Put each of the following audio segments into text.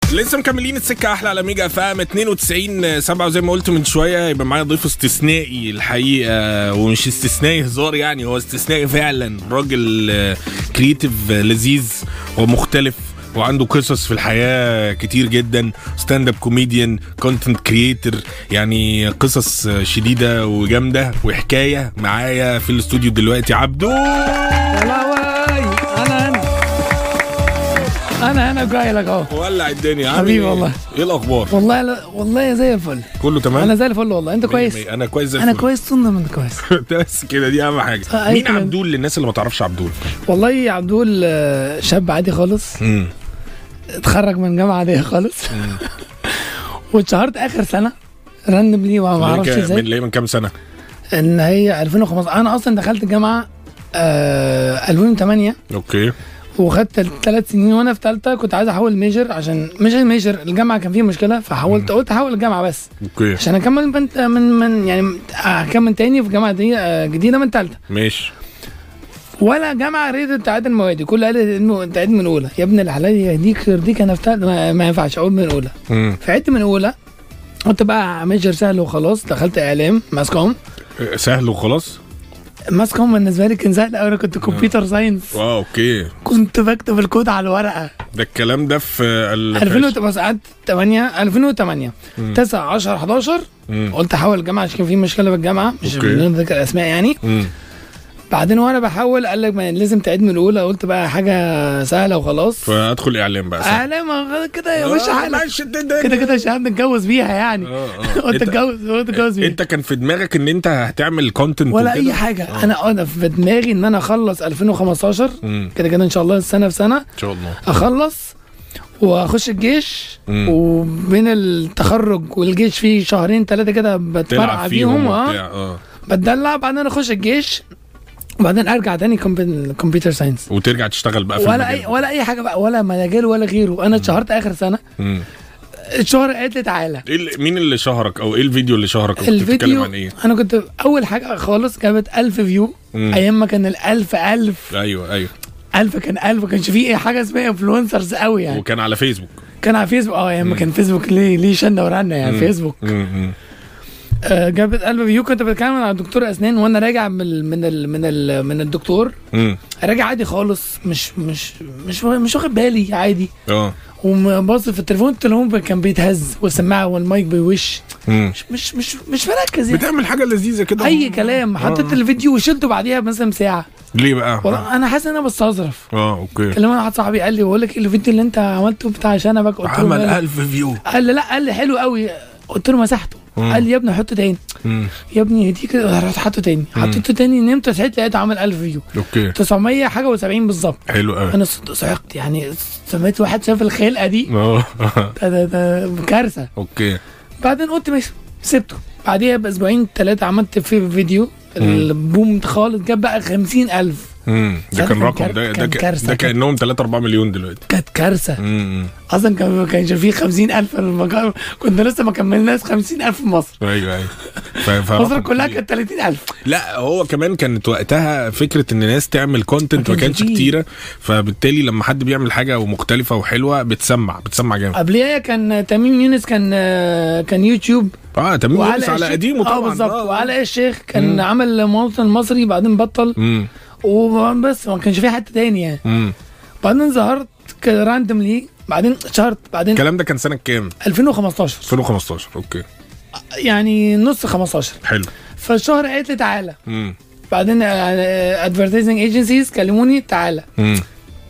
لسه مكملين السكه احلى على ميجا فام 92 7 وزي ما قلت من شويه يبقى معايا ضيف استثنائي الحقيقه ومش استثنائي هزار يعني هو استثنائي فعلا راجل كرييتيف لذيذ ومختلف وعنده قصص في الحياه كتير جدا ستاند اب كوميديان كونتنت كرييتور يعني قصص شديده وجامده وحكايه معايا في الاستوديو دلوقتي عبدو يا لهوي انا هنا انا هنا جاي لك اهو ولع الدنيا عامل حبيبي إيه؟ والله. ايه الاخبار والله لا والله زي الفل كله تمام انا زي الفل والله انت كويس مية مية. انا كويس زي انا الفل. كويس طول ما انت كويس بس كده دي اهم حاجه آه، أي مين كلام. عبدول للناس اللي ما تعرفش عبدول والله يا عبدول آه، شاب عادي خالص امم اتخرج من جامعه عاديه خالص واتشهرت اخر سنه رندم لي وما اعرفش من ازاي ليه من كام سنه ان هي 2015 انا اصلا دخلت الجامعه آه 2008 اوكي وخدت ثلاث سنين وانا في ثالثه كنت عايز احول ميجر عشان مش الميجر الجامعه كان فيه مشكله فحولت قلت احول الجامعه بس اوكي عشان اكمل من من, من يعني اكمل تاني في جامعه دي آه، جديده من ثالثه ماشي ولا جامعه ريت تعاد المواد كل قال لي إنه تعيد من اولى يا ابن الحلال يهديك يرضيك انا في ثالثه ما, ما ينفعش اقول من اولى امم فعدت من اولى قلت بقى ميجر سهل وخلاص دخلت اعلام ماس كوم سهل وخلاص ماس كوم بالنسبه لي كان سهل قوي انا كنت كمبيوتر ساينس اه اوكي كنت بكتب الكود على الورقه ده الكلام ده في ال 2008 2008 9 10 11 مم. قلت احول الجامعه عشان كان في مشكله في الجامعه مش أوكي. بدون ذكر اسماء يعني مم. بعدين وانا بحول قال لك ما لازم تعيد من الاولى قلت بقى حاجه سهله وخلاص فادخل اعلام بقى صح؟ اعلام كده يا باشا آه، حالك ماشي الدنيا. كده كده شهاده نتجوز بيها يعني اه اه قلت انت- اتجوز قلت اتجوز بيها انت كان في دماغك ان انت هتعمل كونتنت ولا اي حاجه انا انا في دماغي ان انا اخلص 2015 امم كده كده ان شاء الله السنه في سنه ان شاء الله اخلص واخش الجيش مم. وبين التخرج والجيش فيه شهرين ثلاثه كده بتفرقع تلعب فيهم فيهم اه وبتاع اه بتدلع بعدين اخش الجيش وبعدين ارجع تاني كمبيوتر ساينس وترجع تشتغل بقى في ولا اي المجال. ولا اي حاجه بقى ولا مجال ولا غيره انا اتشهرت اخر سنه مم. الشهر قالت لي تعالى ايه اللي- مين اللي شهرك او ايه الفيديو اللي شهرك كنت بتتكلم الفيديو عن ايه انا كنت اول حاجه خالص جابت 1000 فيو مم. ايام ما كان الألف ألف ايوه ايوه ألف كان ألف ما كانش فيه اي حاجه اسمها انفلونسرز قوي يعني وكان على فيسبوك كان على فيسبوك اه ايام ما كان فيسبوك ليه ليه شنه ورنه يعني مم. فيسبوك مم. مم. آه جابت 1000 فيو كنت بتكلم مع دكتور اسنان وانا راجع من ال من ال من ال من الدكتور مم. راجع عادي خالص مش مش مش مش واخد بالي عادي اه وباص في التليفون التليفون كان بيتهز والسماعه والمايك بيوش مم. مش مش مش, مش مركز يعني. بتعمل حاجه لذيذه كده اي كلام حطيت الفيديو وشلته بعديها مثلا ساعه ليه بقى والله انا حاسس ان انا بستظرف اه اوكي كلمني واحد صاحبي قال لي بقول لك إيه الفيديو اللي انت عملته بتاع شنبك قلت له عمل ماله؟ 1000 فيو قال لي لا قال لي حلو قوي قلت له مسحته مم. قال لي يا ابني حطه تاني مم. يا ابني هديك رحت حاطه تاني حطيته تاني نمت صحيت لقيته عامل 1000 فيو اوكي 900 حاجه و70 بالظبط حلو قوي انا ص- صعقت يعني سمعت واحد شاف الخلقه دي اه ده, ده, ده كارثه اوكي بعدين قلت ماشي سبته بعديها باسبوعين ثلاثه عملت في فيديو البوم خالص جاب بقى 50000 امم ده ساعتها كان كان رقم كار- ده ده كان ك- كارثة ده كده. كانهم 3 4 مليون دلوقتي كانت كارثه امم اصلا كان ما كانش فيه 50000 في المكان كنا لسه ما كملناش 50000 في مصر ايوه ايوه ف- فرقم مصر كلها كبير. كانت 30000 لا هو كمان كانت وقتها فكره ان ناس تعمل كونتنت ما ما كانش كانش فيه. كتيره فبالتالي لما حد بيعمل حاجه ومختلفه وحلوه بتسمع بتسمع جامد قبليها كان تميم يونس كان كان يوتيوب اه تمام يونس على الشيخ- قديمه طبعا اه بالظبط آه. وعلى الشيخ كان عمل مواطن مصري بعدين بطل امم وبس ما كانش في حد تاني يعني امم بعدين ظهرت راندملي بعدين اتشهرت بعدين الكلام ده كان سنه كام 2015 2015 اوكي يعني نص 15 حلو فالشهر قالت لي تعالى امم بعدين ادفرتايزنج ايجنسيز كلموني تعالى امم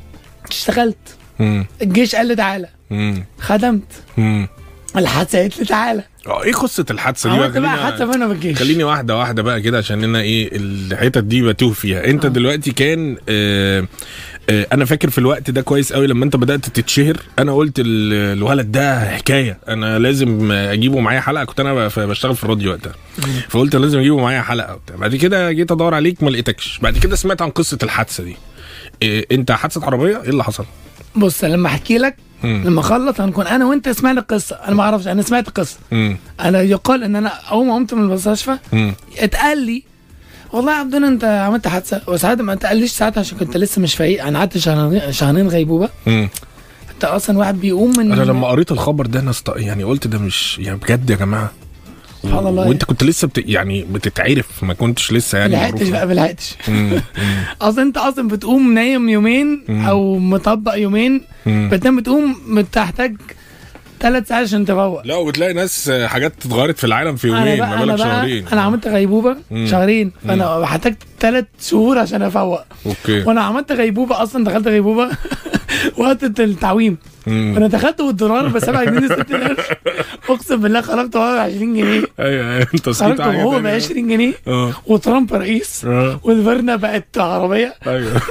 اشتغلت امم الجيش قال لي تعالى امم خدمت امم الحادثه قالت لي تعالى اه ايه قصه الحادثه دي عملت بقى خلينا- حادثه وانا بالجيش خليني واحده واحده بقى كده عشان انا ايه الحتت دي بتوه فيها انت آه. دلوقتي كان آه آه انا فاكر في الوقت ده كويس قوي لما انت بدات تتشهر انا قلت ال- الولد ده حكايه انا لازم اجيبه معايا حلقه كنت انا ب- بشتغل في الراديو وقتها فقلت لازم اجيبه معايا حلقه وبتاع بعد كده جيت ادور عليك ما لقيتكش بعد كده سمعت عن قصه الحادثه دي إيه انت حادثه عربيه ايه اللي حصل بص لما احكي لك مم. لما اخلص هنكون انا وانت سمعنا القصه انا ما اعرفش انا سمعت القصه امم انا يقال ان انا اول ما قمت من المستشفى امم اتقال لي والله يا عبدنا انت عملت حادثه وساعتها ما اتقاليش ساعتها عشان كنت لسه مش فايق انا قعدت شهرين شهرين غيبوبه امم كنت اصلا واحد بيقوم من انا لما قريت الخبر ده انا است... يعني قلت ده مش يعني بجد يا جماعه سبحان الله. وانت كنت لسه بت... يعني بتتعرف ما كنتش لسه ما يعني لحقتش معروف. بقى ما لحقتش مم، مم، اصلا انت اصلا بتقوم نايم يومين مم. او مطبق يومين مم. بتنام بتقوم بتحتاج ثلاث ساعات عشان تفوق لا وبتلاقي ناس آه، حاجات اتغيرت في العالم في انا يومين بقى ما انا بالك بقى شهرين انا عملت غيبوبه مم. شهرين فانا احتاج ثلاث شهور عشان افوق اوكي وانا عملت غيبوبه اصلا دخلت غيبوبه وقت التعويم مم. وانا دخلت والدولار ب 7 جنيه 60 قرش اقسم بالله خرجت وهو ب 20 جنيه ايوه ايوه انت صحيت خرجت وهو ب 20 جنيه اه وترامب رئيس اه والفيرنا بقت عربيه ايوه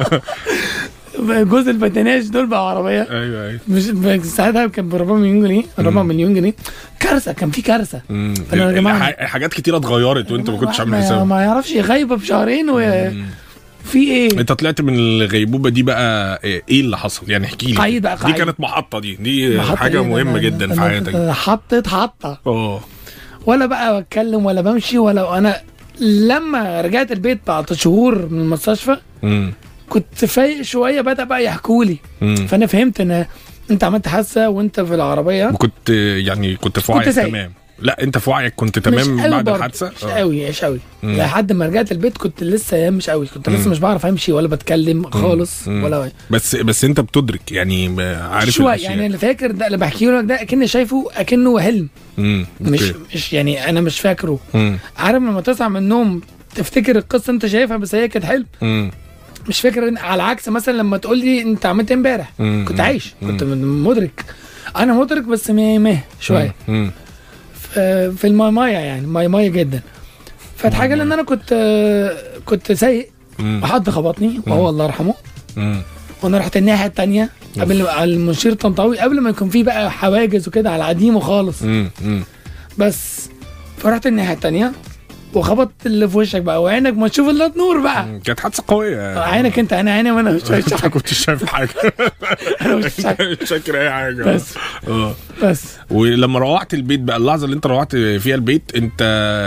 جوز البتناش دول بقوا عربيه ايوه ايوه مش ساعتها كان ب 4 مليون جنيه 4 مليون جنيه كارثه كان في كارثه مم. أنا يا جماعة- ح- حاجات كتيره اتغيرت وانت ما كنتش عامل ما- حساب ما يعرفش غايبه بشهرين وفي ايه انت طلعت من الغيبوبه دي بقى ايه اللي حصل يعني احكي لي قعيد بقى، دي قعيد. كانت محطه دي دي محطة حاجه إيه ده؟ مهمه أنا- جدا في أنا حياتك كنت حطيت حطه اه ولا بقى بتكلم ولا بمشي ولا انا لما رجعت البيت بعد شهور من المستشفى مم. كنت فايق شويه بدا بقى يحكوا لي مم. فانا فهمت ان انت عملت حادثه وانت في العربيه وكنت يعني كنت في كنت وعيك سايق. تمام لا انت في وعيك كنت مش تمام قوي بعد برضه. الحادثه مش آه. قوي مش قوي مم. لحد ما رجعت البيت كنت لسه يا مش قوي كنت لسه مم. مش بعرف امشي ولا بتكلم خالص مم. ولا بس بس انت بتدرك يعني عارف شويه الأشياء. يعني اللي فاكر ده اللي بحكيه لك ده اكني شايفه اكنه حلم مم. مش أوكي. مش يعني انا مش فاكره مم. عارف لما تصحى من النوم تفتكر القصه انت شايفها بس هي كانت حلم مم. مش فاكر إن- على عكس مثلا لما تقول لي انت عملت إيه امبارح مم. كنت عايش مم. كنت مدرك انا مدرك بس ميه ميه شويه مم. في في المايمايه يعني ماي ماي جدا فالحاجه ان انا كنت كنت سايق مم. وحد خبطني وهو الله يرحمه مم. وانا رحت الناحيه التانية قبل على المنشير الطنطاوي قبل ما يكون في بقى حواجز وكده على قديمه خالص مم. مم. بس فرحت الناحيه التانية وخبطت اللي في وشك بقى وعينك ما تشوف الا نور بقى كانت حادثه قويه عينك انت انا عيني وانا مش شايف ما حاجه كنتش شايف حاجه انا مش شايف مش فاكر اي حاجه بس. اه بس ولما روحت البيت بقى اللحظه اللي انت روحت فيها البيت انت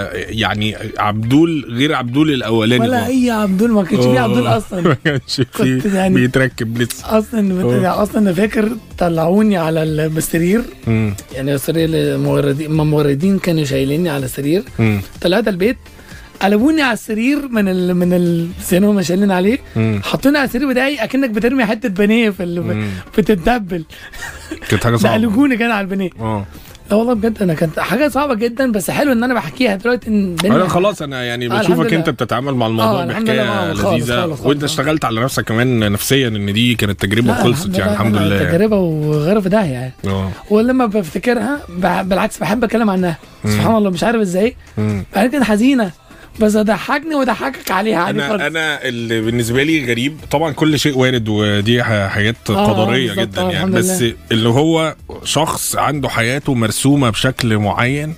يعني عبدول غير عبدول الاولاني ولا خالص. اي عبدول ما كانش في عبدول آه. اصلا ما كانش كنت فيه يعني- بيتركب لسه اصلا أوه. اصلا انا فاكر طلعوني على ال- بالسرير مم. يعني السرير الممرضين الممرضين كانوا شايليني على السرير مم. طلعت البيت قلبوني على السرير من ال من السين هم شايلين عليه مم. حطوني على السرير بتاعي اكنك بترمي حته بانيه في ال... مم. بتتدبل كانت حاجه صعبه دقلجوني كان على البانيه اه لا والله بجد انا كانت حاجه صعبه جدا بس حلو ان انا بحكيها دلوقتي ان الدنيا- انا خلاص انا يعني آه، الحمد بشوفك لله. انت بتتعامل مع الموضوع آه، الحمد لله، بحكايه آه، خالص، لذيذه خالص، خالص، وانت آه. اشتغلت على نفسك كمان نفسيا ان دي كانت تجربه لا، وخلصت يعني الحمد أنا لله تجربه وغير في داهيه يعني اه ولما بفتكرها ب- بالعكس بحب اتكلم عنها سبحان الله مش عارف ازاي مم. بعد كده حزينه بس اضحكني واضحكك عليها عادي انا خالص انا اللي بالنسبه لي غريب طبعا كل شيء وارد ودي ح- حاجات آه، قدريه بالظبط، جدا آه، يعني الحمد بس لله. اللي هو شخص عنده حياته مرسومه بشكل معين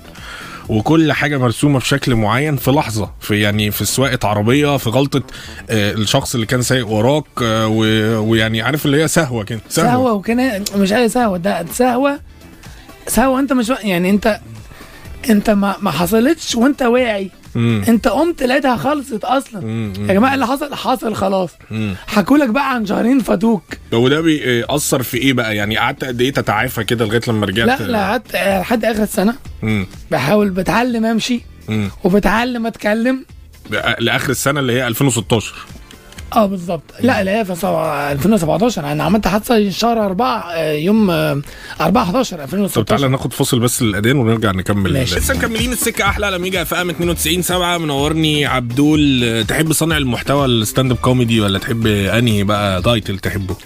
وكل حاجه مرسومه بشكل معين في لحظه في يعني في سواقه عربيه في غلطه آه الشخص اللي كان سايق وراك آه و- ويعني عارف اللي هي سهوه كده سهوه وكان مش اي سهوه ده سهوه سهوه انت مش يعني انت انت ما, ما حصلتش وانت واعي مم. انت قمت لقيتها خلصت اصلا مم. يا جماعه اللي حصل حصل خلاص مم. حكوا لك بقى عن شهرين فاتوك وده بيأثر في ايه بقى يعني قعدت قد ايه تتعافى كده لغايه لما رجعت لا لا قعدت لحد اخر السنه مم. بحاول بتعلم امشي مم. وبتعلم اتكلم لاخر السنه اللي هي 2016 اه بالظبط لا لا هي في سبعة- 2017 انا عملت حادثه شهر 4 يوم آه، 4 11 طب 2016 تعالى ناخد فاصل بس للاذان ونرجع نكمل ماشي. لسه مكملين السكه احلى على ميجا اف ام 92 7 منورني عبدول أه، تحب صانع المحتوى الستاند اب كوميدي ولا تحب انهي بقى تايتل تحبه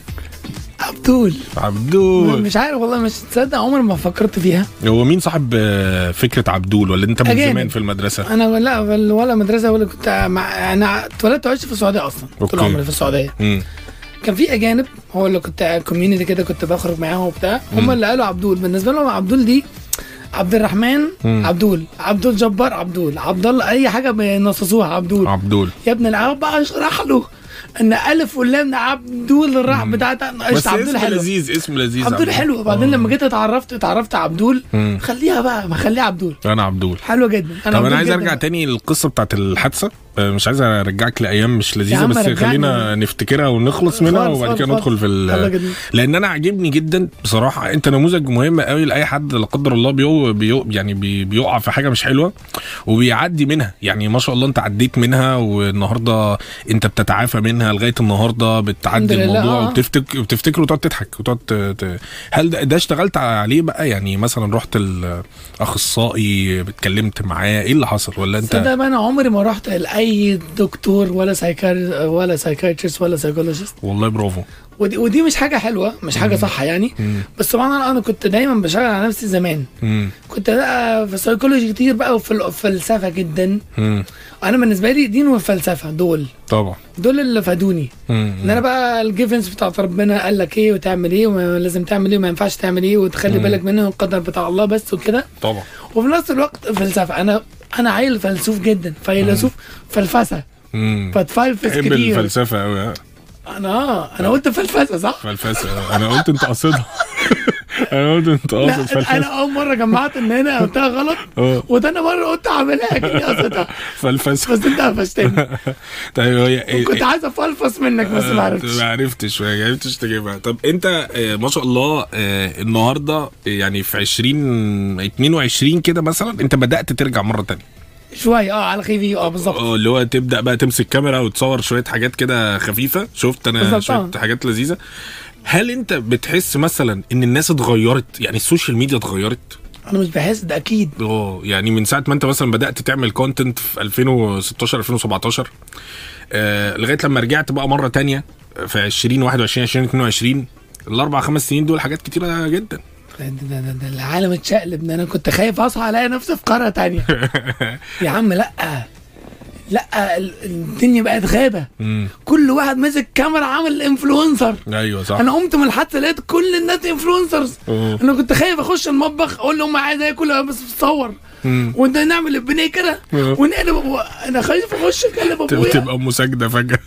عبدول عبدول مش عارف والله مش تصدق عمري ما فكرت فيها هو مين صاحب أه، فكره عبدول ولا انت من أجانب. زمان في المدرسه انا لا بل- ولا مدرسه ولا كنت مع انا اتولدت وعشت في السعوديه اصلا طول أوكي. عمري في السعوديه مم. كان في اجانب هو اللي كنت كوميونتي كده كنت بخرج معاهم وبتاع هم اللي قالوا عبدول بالنسبه لهم عبدول دي عبد الرحمن مم. عبدول عبدول جبار عبدول عبد الله اي حاجه بينصصوها عبدول عبدول يا ابن العرب بقى اشرح له ان الف واللام ده عبدول الراح بتاعت بس قشطة عبدول اسم حلو لذيذ اسم لذيذ عبدول حلو وبعدين آه. لما جيت اتعرفت اتعرفت عبدول مم. خليها بقى ما خليها عبدول انا عبدول حلوه جدا طب عبدول انا عايز جداً. ارجع تاني للقصه بتاعت الحادثه آه، مش عايز ارجعك لايام مش لذيذه عم بس رجعني. خلينا نفتكرها ونخلص منها خالص، وبعد كده خالص، ندخل في ال- يلا جدا. لان انا عاجبني جدا بصراحه انت نموذج مهم قوي لاي حد لا قدر الله بيو بيو يعني بي بيقع في حاجه مش حلوه وبيعدي منها يعني ما شاء الله انت عديت منها والنهارده انت بتتعافى منها لغايه النهارده بتعدي الحمد لله، الموضوع آه. وبتفتك بتفتكر وتقعد تضحك وتقعد ت- ت- هل ده, ده اشتغلت عليه بقى يعني مثلا رحت الاخصائي اتكلمت معاه ايه اللي حصل ولا انت تصدق بقى انا عمري ما رحت لاي دكتور ولا سايكار ولا سايكايترست ولا سايكولوجيست والله برافو ودي, ودي مش حاجه حلوه مش حاجه صح يعني مم. بس طبعا انا انا كنت دايما بشتغل على نفسي زمان مم. كنت بقى في السيكولوجي كتير بقى وفي الفلسفه جدا مم. انا بالنسبه لي دين وفلسفه دول طبعا دول اللي فادوني مم. ان انا بقى الجيفنز بتاعت ربنا قال لك ايه وتعمل ايه ولازم تعمل ايه وما ينفعش تعمل ايه وتخلي بالك منه القدر بتاع الله بس وكده طبعا وفي نفس الوقت فلسفه انا انا عيل فلسوف جدا فيلسوف فلفسه مم. فتفلفس بحب كتير الفلسفه قوي انا اه انا قلت فلفسه صح؟ فلسفه انا قلت انت قصدها انا قلت انت قاصد لا فلسفه انا اول مره جمعت ان انا قلتها غلط اه وتاني مره قلت اعملها كده قصدها فلسفه بس انت قفشتني طيب هي إيه- كنت إيه- عايز افلفص منك بس ما عرفتش ما عرفتش ما عرفتش تجيبها طب انت آه، ما شاء الله آه، النهارده آه، يعني في 20 22 كده مثلا انت بدات ترجع مره تانية شويه اه على خفيف اه بالظبط اه اللي هو تبدا بقى تمسك كاميرا وتصور شويه حاجات كده خفيفه شفت انا بالظبط، شويه اه. حاجات لذيذه هل انت بتحس مثلا ان الناس اتغيرت يعني السوشيال ميديا اتغيرت انا مش بحس ده اكيد اه يعني من ساعه ما انت مثلا بدات تعمل كونتنت في 2016 2017 آه لغايه لما رجعت بقى مره تانية في 2021 2022 الاربع خمس سنين دول حاجات كتيره جدا ده, ده, ده, ده العالم اتشقلب ده انا كنت خايف اصحى الاقي نفسي في قاره تانية يا عم لا لا ال- الدنيا بقت غابه امم كل واحد ماسك كاميرا عامل انفلونسر ايوه صح انا قمت من الحادثه لقيت كل الناس انفلونسرز اه. انا كنت خايف اخش المطبخ اقول لهم عايز اكل بس بتصور مم. وده نعمل البنيه كده اه. ونقلب أبو- انا خايف اخش اكلم ابويا تبقى مساجده فجاه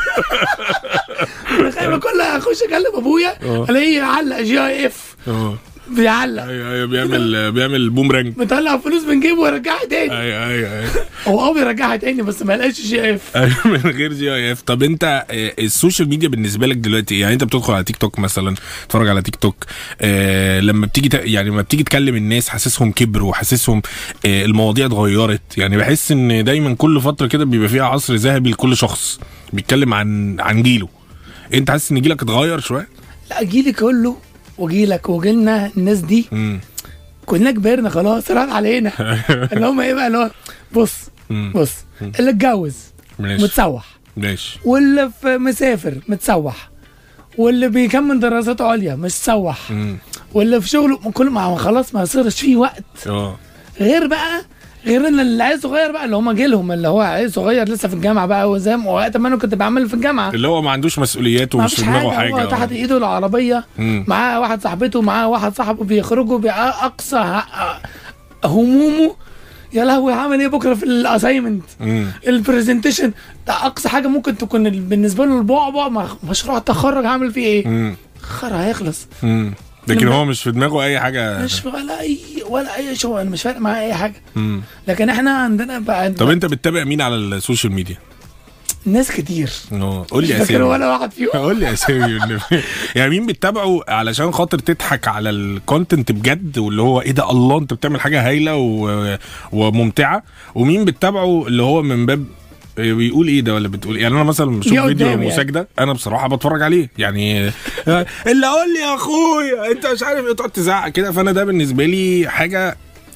انا خايف كل اخش اكلم ابويا اه. الاقيه يعلق جي اي اف اه بيعلق ايوه ايوه بيعمل بيعمل بومرانج مطلع فلوس من جيبه ويرجعها تاني ايوه ايوه ايوه هو اه بيرجعها تاني بس ما لقاش جي اي اف ايوه من غير جي اي اف طب انت آه، السوشيال ميديا بالنسبه لك دلوقتي إيه؟ يعني انت بتدخل على تيك توك مثلا تتفرج على تيك توك آه لما بتيجي ت- يعني لما بتيجي تكلم الناس حاسسهم كبروا حاسسهم آه المواضيع اتغيرت يعني بحس ان دايما كل فتره كده بيبقى فيها عصر ذهبي لكل شخص بيتكلم عن عن جيله انت حاسس ان جيلك اتغير شويه لا جيلي كله وجيلك وجيلنا الناس دي امم كلنا كبرنا خلاص راح علينا اللي هم ايه بقى اللي هو بص مم. بص اللي اتجوز ماشي متسوح ماشي واللي في مسافر متسوح واللي بيكمل دراساته عليا متسوح امم واللي في شغله كل ما خلاص ما يصيرش فيه وقت اه غير بقى غير ان العيال صغير بقى اللي هم جيلهم اللي هو عيل صغير لسه في الجامعه بقى وزي ما وقت ما انا كنت بعمل في الجامعه اللي هو ما عندوش مسؤوليات ما ومش فيش في حاجه, دماغه حاجة حاجه هو تحت آه. ايده العربيه مم. معاه واحد صاحبته معاه واحد صاحبه بيخرجوا باقصى ه- همومه يا لهوي هعمل ايه بكره في الاساينمنت مم. البرزنتيشن ده اقصى حاجه ممكن تكون بالنسبه له البعبع مع- مشروع التخرج هعمل فيه ايه مم. خرا هيخلص مم. لكن لما- هو مش في دماغه اي حاجه مش ولا اي ولا اي شغل مش فارق معاه اي حاجه مم. لكن احنا عندنا بقى طب انت بتتابع مين على السوشيال ميديا؟ ناس كتير اه قول مش لي فاكر اسامي ولا واحد فيهم قول لي اسامي والنبي. يعني مين بتتابعه علشان خاطر تضحك على الكونتنت بجد واللي هو ايه ده الله انت بتعمل حاجه هايله و... وممتعه ومين بتتابعه اللي هو من باب بيقول ايه ده ولا بتقول إيه؟ يعني انا مثلا بشوف جه فيديو قدامي مساجده انا بصراحه بتفرج عليه يعني اللي قول لي يا اخويا انت مش عارف ايه تقعد تزعق كده فانا ده بالنسبه لي حاجه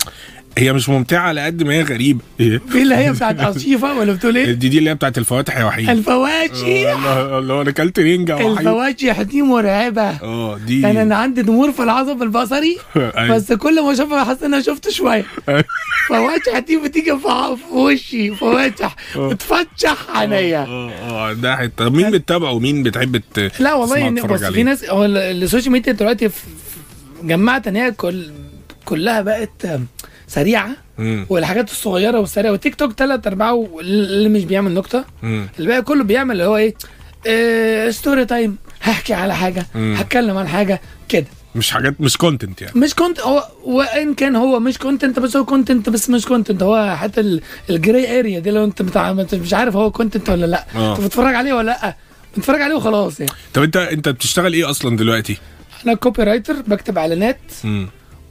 هي مش ممتعه على قد ما هي غريبه ايه في اللي هي بتاعت ارشيفه ولا بتقول ايه دي دي اللي هي بتاعت الفواتح يا وحيد الفواكه الله الله انا اكلت رنجه يا وحيد الفواكه دي مرعبه اه دي يعني انا عندي ضمور في العصب البصري أيوة. بس كل ما اشوفها بحس ان انا شفت شويه فواكه دي بتيجي في في وشي فواكه بتفتح عينيا اه اه ده حته طب مين بتتابعه ومين بتحب ت... لا والله تسمع إن تتفرج بص عليه؟ في ناس هو ال- السوشيال ميديا دلوقتي في- في- جمعت ان هي كل كلها بقت سريعه مم. والحاجات الصغيره والسريعه والتيك توك ثلاث ارباعه اللي مش بيعمل نكته مم. الباقي كله بيعمل اللي هو ايه آه ستوري تايم هحكي على حاجه مم. هتكلم عن حاجه كده مش حاجات مش كونتنت يعني مش كنت هو وان كان هو مش كونتنت بس هو كونتنت بس مش كونتنت هو حتى ال- الجراي اريا دي لو انت بتاع انت مش عارف هو كونتنت ولا لا آه. انت بتتفرج عليه ولا لا بتتفرج عليه وخلاص يعني طب انت انت بتشتغل ايه اصلا دلوقتي انا كوبي رايتر بكتب اعلانات امم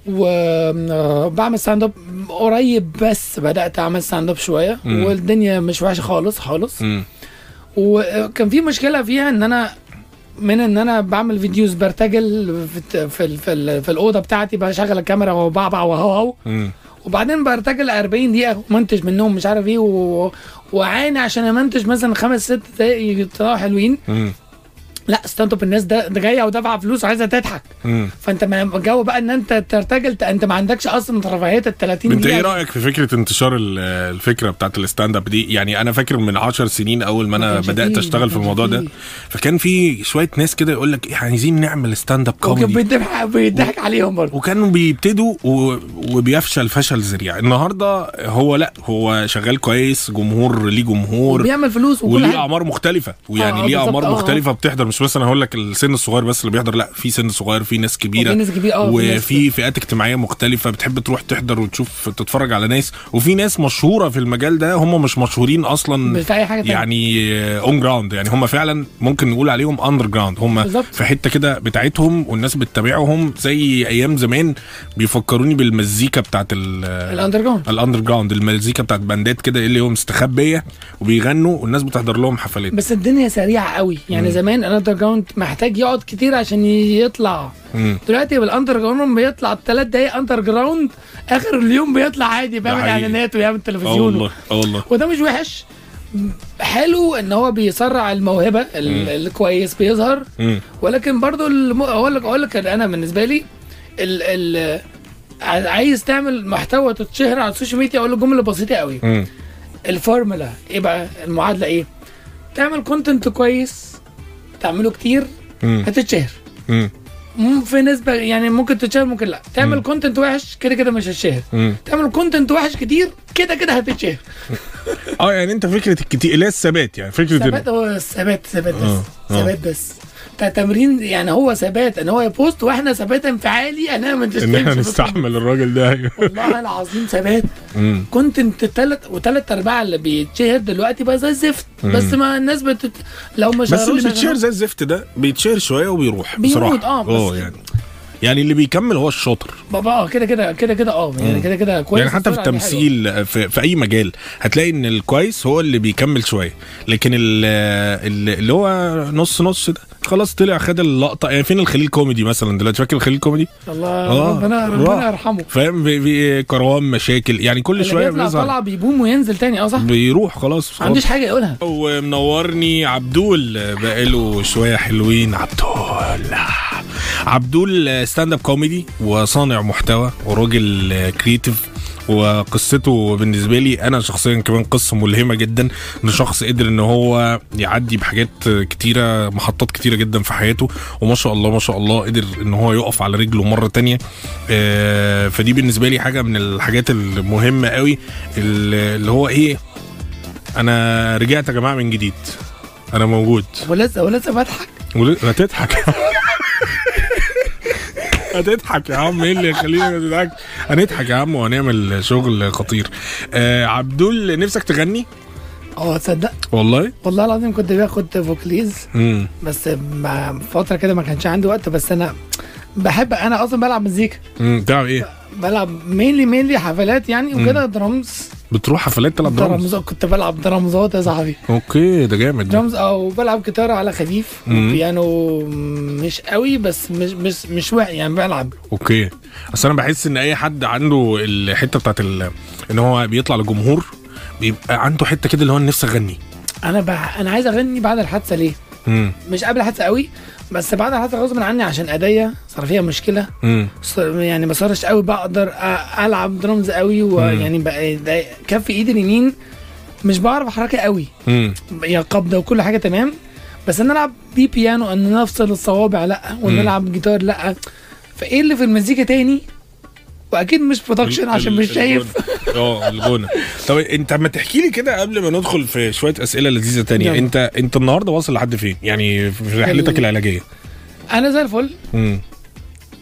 وبعمل ستاند اب قريب بس بدات اعمل ستاند اب شويه مم. والدنيا مش وحشه خالص خالص امم وكان في مشكله فيها ان انا من ان انا بعمل فيديوز برتجل في الت- في ال- في, ال- في الاوضه بتاعتي بشغل الكاميرا وبعبع وهو امم وبعدين برتجل 40 دقيقه ومنتج منهم مش عارف ايه و... وعاني عشان امنتج مثلا خمس ست دقايق يطلعوا حلوين امم لا ستاند اب الناس ده, ده جايه ودافعه فلوس وعايزه تضحك امم فانت ما الجو بقى ان انت ترتجل انت ما عندكش اصلا رفاهيه ال 30 انت دقيقه ايه رايك في فكره انتشار ال- الفكره بتاعت الستاند اب دي يعني انا فاكر من عشر سنين اول ما ما انا كانش بدات فيه- اشتغل ما في كانش الموضوع ده فيه. فكان في شويه ناس كده يقول لك إيه، عايزين نعمل ستاند اب وكان كوميدي بيضحك بيضحك عليهم برضه وكانوا بيبتدوا و... وبيفشل فشل ذريع النهارده هو لا هو شغال كويس جمهور ليه جمهور وبيعمل فلوس وكل وليه حاجه اعمار مختلفه ويعني آه، ليه بالظبط، اعمار آه، آه. مختلفه بتحضر مش مثلا هقول لك السن الصغير بس اللي بيحضر لا في سن صغير في ناس كبيره وفي ناس كبيره اه في ناس- وفي فئات اجتماعيه مختلفه بتحب تروح تحضر وتشوف تتفرج على ناس وفي ناس مشهوره في المجال ده هم مش مشهورين اصلا مش في اي حاجه تانية. يعني اون جراوند يعني هم فعلا ممكن نقول عليهم اندر جراوند هم بالظبط. في حته كده بتاعتهم والناس بتتابعهم زي ايام زمان بيفكروني بالمزيكا بتاعت ال- الاندر جراوند الاندر جراوند المزيكا بتاعت باندات كده اللي هو مستخبيه وبيغنوا والناس بتحضر لهم حفلات بس الدنيا سريعه قوي يعني مم. زمان الاندر جراوند محتاج يقعد كتير عشان يطلع مم. دلوقتي بالاندر جراوند بيطلع ثلاث دقايق اندر جراوند اخر اليوم بيطلع عادي بيعمل حقيقي. اعلانات ويعمل اه تلفزيون والله اه والله وده مش وحش حلو ان هو بيسرع الموهبه ال- الكويس بيظهر مم. ولكن برضو الم... اقول لك اقول لك انا بالنسبه لي ال... ال... عايز تعمل محتوى تتشهر على السوشيال ميديا اقول لك جمله بسيطه قوي مم. الفورمولا ايه بقى المعادله ايه تعمل كونتنت كويس تعمله كتير مم. هتتشهر مم. مم، في نسبه يعني ممكن تتشهر ممكن لا تعمل مم. كونتنت وحش كده كده مش هتشهر مم. تعمل كونتنت وحش كتير كده كده هتتشهر اه يعني انت فكره الكتير اللي هي الثبات يعني فكره ثبات ال- هو ثبات ثبات بس آه، آه. ثبات بس بتاع تمرين يعني هو ثبات ان هو يبوست واحنا ثبات انفعالي انا ما ان احنا نستحمل الراجل ده ايوه والله العظيم ثبات مم. كونتنت تلت وتلت ارباع اللي بيتشهر دلوقتي بقى زي الزفت مم. بس ما الناس بت... لو مش بس اللي بيتشير زي الزفت ده بيتشير شويه وبيروح بيموت، بصراحه آه، بس- اه يعني يعني اللي بيكمل هو الشاطر بابا اه كده كده كده كده اه يعني كده كده كويس يعني حتى في السرعة دي حلوة. التمثيل في, في اي مجال هتلاقي ان الكويس هو اللي بيكمل شويه لكن ال- ال- اللي هو نص نص ده خلاص طلع خد اللقطه يعني فين الخليل كوميدي مثلا دلوقتي فاكر الخليل كوميدي الله آه، ربنا راح. ربنا يرحمه فاهم في, في كروان مشاكل يعني كل اللي شويه بيطلع بيظهر طلع بيبوم وينزل تاني اه صح ما بيروح خلاص عنديش حاجه يقولها ومنورني عبدول بقاله شويه حلوين عبدول عبدول ستاند اب كوميدي وصانع محتوى وراجل كريتيف وقصته بالنسبه لي انا شخصيا كمان قصه ملهمه جدا ان شخص قدر ان هو يعدي بحاجات كتيره محطات كتيره جدا في حياته وما شاء الله ما شاء الله قدر ان هو يقف على رجله مره تانية آه، فدي بالنسبه لي حاجه من الحاجات المهمه قوي اللي هو ايه انا رجعت يا جماعه من جديد انا موجود ولسه ولسه بضحك ول- هتضحك هتضحك يا عم ايه اللي يخلينا ما تضحكش هنضحك يا عم وهنعمل شغل خطير آه عبدول نفسك تغني اه تصدق والله والله العظيم كنت باخد فوكليز امم بس مع فتره كده ما كانش عندي وقت بس انا بحب انا اصلا بلعب مزيكا امم بتعمل ايه بلعب مينلي مينلي حفلات يعني وكده درامز بتروح حفلات تلعب درامز درامز كنت بلعب درامزات يا صاحبي اوكي ده جامد ده. درامز او بلعب جيتار على خفيف مم. بيانو مش قوي بس مش مش مش واعي يعني بلعب اوكي اصل انا بحس ان اي حد عنده الحته بتاعت ال... ان هو بيطلع لجمهور بيبقى عنده حته كده اللي هو نفسه اغني انا بح... انا عايز اغني بعد الحادثه ليه امم مش قبل الحادثه قوي بس بعد الحادثه غصب عني عشان ايديا صار فيها مشكله امم صار- يعني ما صارش قوي بقدر أ- العب درامز قوي ويعني بقى ده كف ايدي اليمين مش بعرف احركها قوي امم يا قبضه وكل حاجه تمام بس ان العب بيه بيانو ان نفصل الصوابع لا وان مم. العب جيتار لا فايه اللي في المزيكا تاني واكيد مش برودكشن عشان مش شايف اه الغنى طب انت ما تحكي لي كده قبل ما ندخل في شويه اسئله لذيذه تانية يلا. انت انت النهارده واصل لحد فين يعني في رحلتك ال- العلاجيه انا زي الفل امم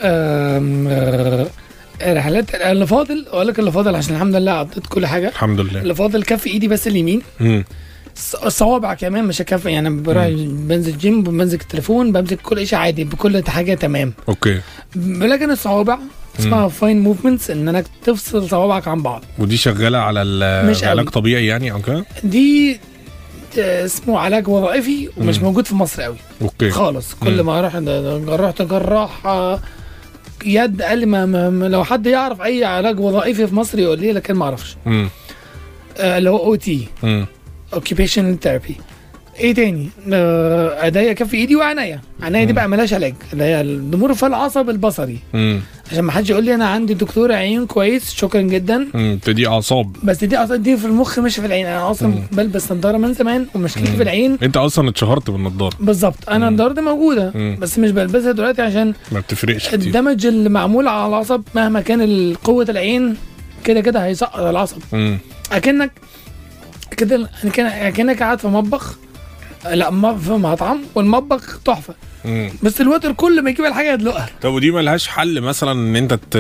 آم، آه، رحلات اللي فاضل اقول لك اللي فاضل عشان الحمد لله قضيت كل حاجه الحمد لله اللي فاضل كف ايدي بس اليمين مم. الص- الصوابع كمان مش هكفي يعني بروح بنزل جيم بمسك التليفون بمسك كل شيء عادي بكل حاجه تمام اوكي لكن الصوابع اسمها فاين موفمنتس ان انك تفصل صوابعك عن بعض ودي شغاله على ال- مش علاج قوي. طبيعي يعني او كده دي آه، اسمه علاج وظائفي ومش مم. موجود في مصر قوي اوكي خالص كل مم. ما اروح عند- رحت جراح آه، يد قال لي ما, ما, ما لو حد يعرف اي علاج وظائفي في مصر يقول لي لكن ما اعرفش مم. آه، اللي هو او تي مم. اوكيبيشن ثيرابي ايه تاني آه، ايديا كف ايدي وعينيا عينيا دي مم. بقى ملهاش علاج اللي هي الضمور في العصب البصري مم. عشان ما حدش يقول لي انا عندي دكتور عيون كويس شكرا جدا مم. دي اعصاب بس دي اصلا دي في المخ مش في العين انا اصلا مم. بلبس نظاره من زمان ومشكلتي مم. في العين انت اصلا اتشهرت بالنضاره بالظبط انا مم. النضاره دي موجوده مم. بس مش بلبسها دلوقتي عشان ما بتفرقش كتير الدمج اللي معمول على العصب مهما كان ال- قوه العين كده كده هيسقط العصب مم. اكنك كده أكنك- اكنك قاعد في مطبخ لا ما في مطعم والمطبخ تحفه مم. بس الوتر كل ما يجيب الحاجه يدلقها طب ودي ملهاش حل مثلا ان انت ت...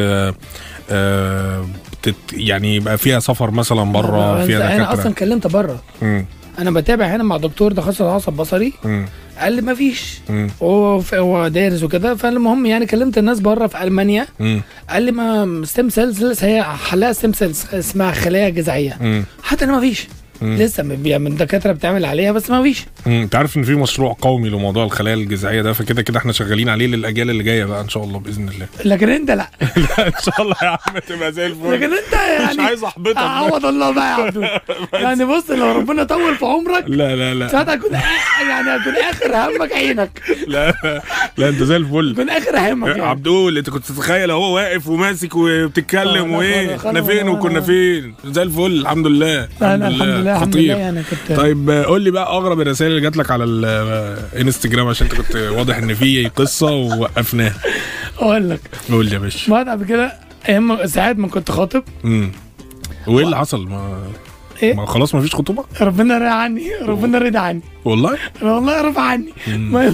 آه... تت... يعني يبقى فيها سفر مثلا بره فيها انا اصلا دكاتره كلمت بره مم. انا بتابع هنا مع دكتور تخصص عصب بصري مم. قال لي ما فيش مم. هو ف- هو دارس وكده فالمهم يعني كلمت الناس بره في المانيا مم. قال لي ما ستيم سيلز هي حلها ستيم سيلز اسمها خلايا جذعيه مم. حتى انا ما فيش مم. لسه من من الدكاتره بتعمل عليها بس ما فيش مم. انت عارف ان في مشروع قومي لموضوع الخلايا الجذعيه ده فكده كده احنا شغالين عليه للاجيال اللي جايه بقى ان شاء الله باذن الله لكن انت لا ان شاء الله يا عم تبقى زي الفل لكن انت يعني مش عايز احبطك عوض الله بقى يا عبدو يعني بص لو ربنا طول في عمرك لا لا لا ساعتها اكون آ- يعني اكون اخر همك عينك لا لا, لا انت زي الفل اكون اخر همك يعني عبدول انت كنت تتخيل اهو واقف وماسك وبتتكلم آه، لا، وايه خلاص، احنا خلاص، فين آه. وكنا فين زي الفل الحمد لله لا لا الحمد لله الحمد لله خطير يعني كنت طيب آه، قول لي بقى اغرب الرسائل اللي جات لك على الانستجرام عشان انت كنت واضح ان في قصه ووقفناها اقول لك قول لي يا باشا بعد قبل كده ايام ساعات ما كنت خاطب امم وايه اللي حصل ما, ايه ما خلاص ما فيش خطوبه ربنا رضى عني ربنا رضى عني والله أنا والله رفع عني مم. المهم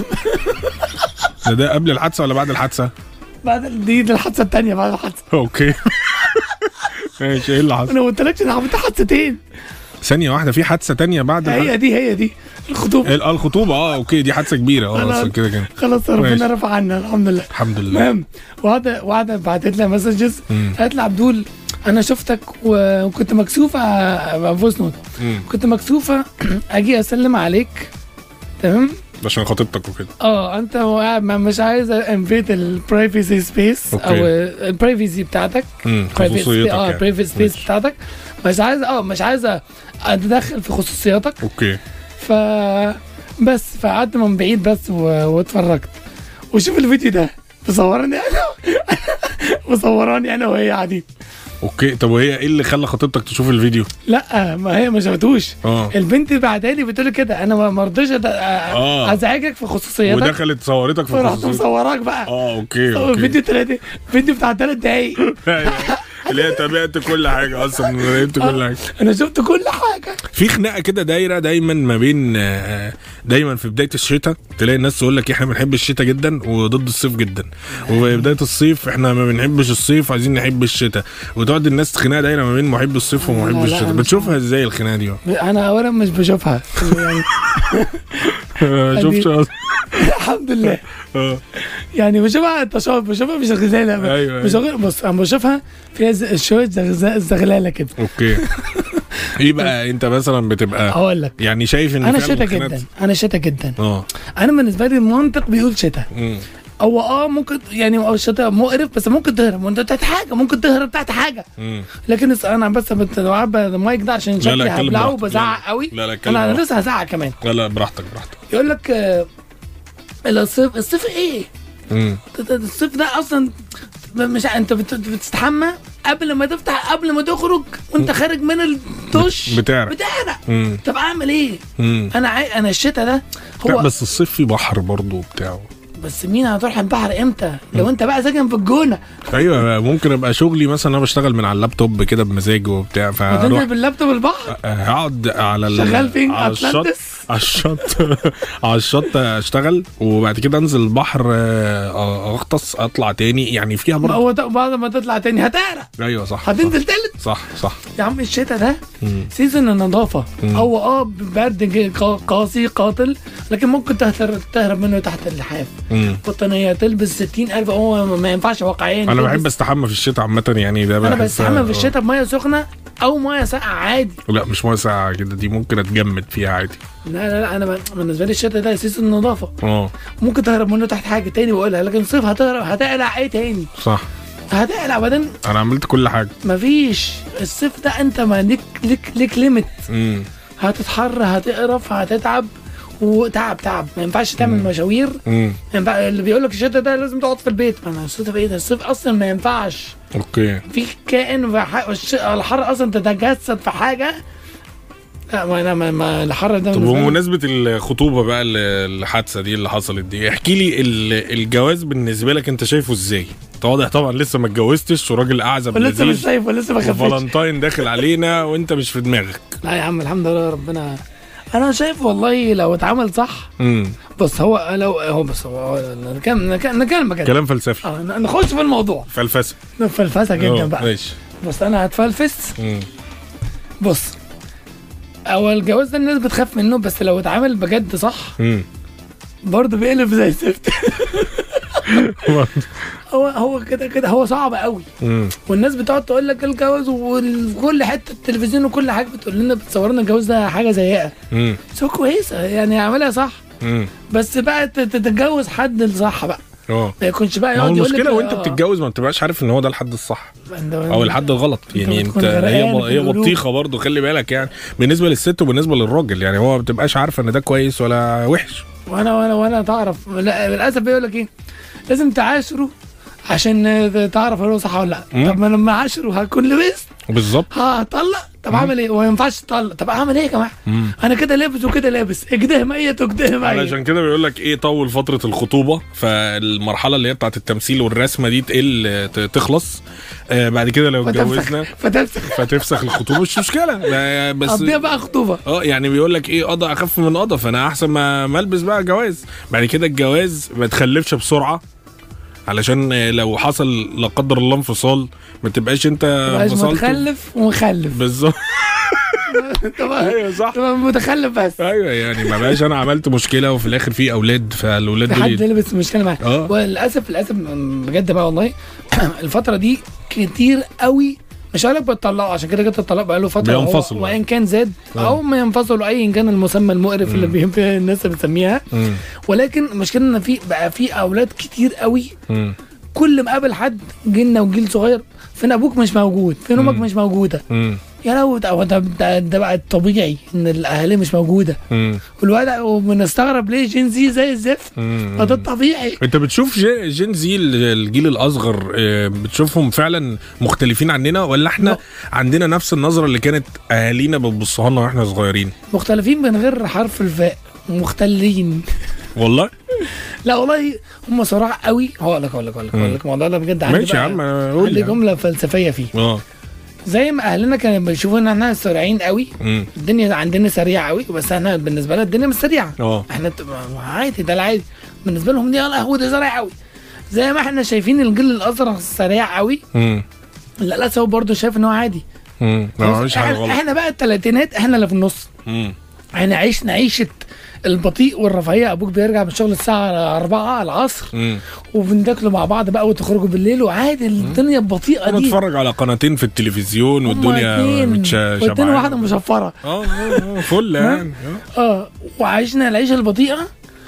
ده ده قبل الحادثه ولا بعد الحادثه بعد دي دي الحادثه الثانيه بعد الحادثه اوكي ماشي ايه اللي حصل انا ما قلتلكش انا عملت حادثتين ثانيه واحده في حادثه تانية بعد هي دي هي دي الخطوبه ال- الخطوبه اه اوكي دي حادثه كبيره اه أنا- اصلا كده كده خلاص ماشي. ربنا رفع عنا الحمد لله الحمد لله المهم واحده واحده بعتت لي مسجز مم. قالت لي عبدول انا شفتك و- وكنت مكسوفه على فويس نوت مم. كنت مكسوفه اجي اسلم عليك تمام عشان خطيبتك وكده اه انت قاعد ما- مش عايز انفيت البرايفسي سبيس او أوكي. البرايفسي بتاعتك مم. private خصوصيتك spa- اه يعني. برايفت سبيس ماشي. بتاعتك مش عايز اه مش عايز اتدخل في خصوصياتك اوكي ف بس فقعدت من بعيد بس و... واتفرجت وشوف الفيديو ده مصوراني انا مصوراني انا وهي قاعدين اوكي طب وهي ايه اللي خلى خطيبتك تشوف الفيديو لا ما هي ما شافتوش اه البنت بعتها لي بتقول لي كده انا ما ما رضيتش أد- آه. ازعجك في خصوصيتك ودخلت صورتك في فرحت خصوصيتك مصوراك بقى اه اوكي اوكي فيديو تلاتة فيديو بتاع ثلاث دقايق أيوة. اللي هي تابعت كل حاجه اصلا راقبت كل حاجه انا شفت كل حاجه في خناقه كده دايره دايما ما بين آه، دايما في بدايه الشتاء تلاقي الناس تقول لك احنا بنحب الشتاء جدا وضد الصيف جدا وفي بدايه الصيف احنا ما بنحبش الصيف عايزين نحب الشتاء وتقعد الناس خناقه دايره ما بين محب الصيف لا، ومحب لا، الشتاء أنا بتشوفها ازاي الخناقه دي انا اولا مش بشوفها يعني ما شفتش أصلاً. الحمد لله اه يعني بشوفها تشاؤم بشوفها مش غزاله أيوة، مش غ- بص انا بشوفها فيها ز- شويه زغز- زغلاله كده اوكي ايه بقى انت مثلا بتبقى هقول لك يعني شايف ان انا فعلاً شتا الخناقات- جدا انا شتا جدا اه انا بالنسبه لي المنطق بيقول شتا مم. هو اه ممكن يعني هو الشتا مقرف بس ممكن تهرب وانت تحت حاجه ممكن تهرب تحت حاجه مم. لكن الس- انا بس بتوعب المايك ده عشان لا، شكلي اتكلم هبلعه براحتك. وبزعق لا، قوي لا، لا، اتكلم انا براحتك. لسه هزعق كمان لا لا براحتك براحتك يقول لك آه، الصيف الصيف ايه؟ مم. ده- ده- الصيف ده اصلا مش ع- انت بت- بتستحمى قبل ما تفتح قبل ما تخرج وانت خارج من الدش بتعرق. بتعرق مم. طب اعمل ايه؟ مم. انا عاي... انا الشتاء ده لا هو بس, بس الصيف فيه بحر برضه وبتاع بس مين هتروح البحر امتى؟ لو انت بقى ساكن في الجونه ايوه ممكن ابقى شغلي مثلا انا بشتغل من على اللابتوب كده بمزاج وبتاع وتنزل فاروح باللابتوب البحر هقعد على ال- شغال فين؟ على الشط اتلانتس على الشط على الشط اشتغل وبعد كده انزل البحر آه، اغطس اطلع تاني يعني فيها ما برضه هو ت- بعد ما تطلع تاني هتعرق ايوه صح هتنزل تالت صح صح يا عم الشتاء ده مم. سيزون النظافه مم. هو اه برد ج- قا- قاسي قاتل لكن ممكن تهتر- تهرب منه تحت اللحاف مم. بطانيه تلبس 60000 هو ما ينفعش واقعيا انا تلبس- بحب استحمى في الشتاء عامه يعني ده انا بحس- بستحمى في آه. الشتاء بميه سخنه او ميه ساقعه عادي لا مش ميه ساقعه كده دي ممكن اتجمد فيها عادي لا لا لا انا ب- بالنسبه لي الشتاء ده سيزون النظافه اه ممكن تهرب منه تحت حاجه تاني بقولها لكن الصيف هتهرب هتقلع ايه تاني صح هتقلع بعدين انا عملت كل حاجه مفيش الصيف ده انت ما ليك ليك ليك ليميت امم هتتحر هتقرف هتتعب وتعب تعب ما ينفعش تعمل مشاوير امم ينفع اللي بيقول لك الشتاء ده لازم تقعد في البيت ما انا الصيف ايه ده الصيف اصلا ما ينفعش اوكي في كائن في ح- الش- الحر اصلا تتجسد في حاجه لا ما انا ما, ما الحر ده طب بالنسبة لي- بمناسبه الخطوبه بقى ال- الحادثه دي اللي حصلت دي احكي لي ال- الجواز بالنسبه لك انت شايفه ازاي انت واضح طبعا لسه ما اتجوزتش وراجل اعزب ولسه مش لذيذ شايف ولسه ما خفتش وفالنتاين داخل علينا وانت مش في دماغك لا يا عم الحمد لله ربنا انا شايف والله لو اتعمل صح امم بص هو لو هو بص هو نتكلم نتكلم نتكلم بجد كلام فلسفي اه نخش في الموضوع فلسفه نفلفسها جدا آه، بقى ماشي بص انا هتفلفس مم. بص هو الجواز ده الناس بتخاف منه بس لو اتعمل بجد صح مم. برضه بيقلب زي الزفت هو هو كده كده هو صعب قوي مم. والناس بتقعد تقول لك الجواز وكل حته التلفزيون وكل حاجه بتقول لنا بتصور لنا الجواز ده حاجه سيئه مم. بس هو كويسه يعني اعملها صح مم. بس بقى تت- تتجوز حد الصح بقى اه ما يكونش بقى ما هو يقعد يقول لك المشكله وانت آه، بتتجوز ما بتبقاش عارف ان هو ده الحد الصح أنت- او الحد الغلط يعني انت بتكون هي غرقان ب- في هي القلوب. بطيخه برضه خلي بالك يعني بالنسبه للست وبالنسبه للراجل يعني هو ما بتبقاش عارفه ان ده كويس ولا وحش وانا وانا وانا تعرف لا للاسف بيقول لك ايه لازم تعاشره عشان تعرف هو صح ولا لا مم. طب ما لما عاشره هكون لبست بالظبط هطلق طب اعمل ايه وما ينفعش تطلق طب اعمل ايه يا جماعه مم. انا كده لابس وكده لابس اجده ميت واجده ميت علشان كده بيقول لك ايه طول فتره الخطوبه فالمرحله اللي هي بتاعت التمثيل والرسمه دي تقل ت- تخلص آه بعد كده لو اتجوزنا فتفسخ فتفسخ فتفسخ الخطوبه مش مشكله لا، بس قضيها بقى خطوبه اه يعني بيقول لك ايه قضى اخف من قضى فانا احسن ما ما البس بقى جواز بعد كده الجواز ما تخلفش بسرعه علشان آه، لو حصل لا قدر الله انفصال ما تبقاش انت مبقاش انفصلت متخلف ومخلف بالظبط تبقى ايوه صح تبقى متخلف بس ايوه يعني ما بقاش انا عملت مشكله وفي الاخر في اولاد فالاولاد في حد دول لبس مشكله معاه اه. وللاسف للاسف بجد بقى والله الفتره دي كتير قوي مش هقول لك بتطلقوا عشان كده كده الطلاق بقى له فتره وهو- بينفصلوا. وان كان زاد اه. او ما ينفصلوا ايا كان المسمى المقرف اللي بيهم الناس بتسميها مم. ولكن المشكله ان في بقى في اولاد كتير قوي مم. كل ما قابل حد جيلنا وجيل صغير فين ابوك مش موجود فين امك مم. مش موجوده مم. يا لو ده ده, ده, ده بقى الطبيعي ان الاهالي مش موجوده مم. والواد وبنستغرب ليه جين زي زي الزفت مم. فده الطبيعي انت بتشوف جي- جين زي ال- الجيل الاصغر اه، بتشوفهم فعلا مختلفين عننا ولا احنا لا. عندنا نفس النظره اللي كانت اهالينا بتبصها لنا واحنا صغيرين مختلفين من غير حرف الفاء مختلين والله لا والله هم صراع قوي هقول لك هقول لك هقول لك هقول لك الموضوع ده بجد عندي ماشي يا بقى- عم انا قول عندي يا عم. جمله فلسفيه فيه اه زي ما اهلنا كانوا بيشوفوا ان احنا سريعين قوي مم. الدنيا عندنا سريعه قوي بس احنا بالنسبه لنا الدنيا مش سريعه اه احنا بت- عادي ده العادي بالنسبه لهم دي يا لهوي ده سريع قوي زي ما احنا شايفين الجيل الازرق سريع قوي مم. للاسف هو برضه شايف ان هو عادي مم. ما عملش حاجه احنا, غلط احنا بقى الثلاثينات احنا اللي في النص مم. احنا عشنا عيشه البطيء والرفاهيه ابوك بيرجع من الشغل الساعه 4 العصر مم. وبنتاكلوا مع بعض بقى وتخرجوا بالليل وعادي الدنيا البطيئه دي بنتفرج على قناتين في التلفزيون والدنيا متش- والدنيا واحده شبعانه مشفره اه اه آه، فل يعني اه. اه وعشنا العيشه البطيئه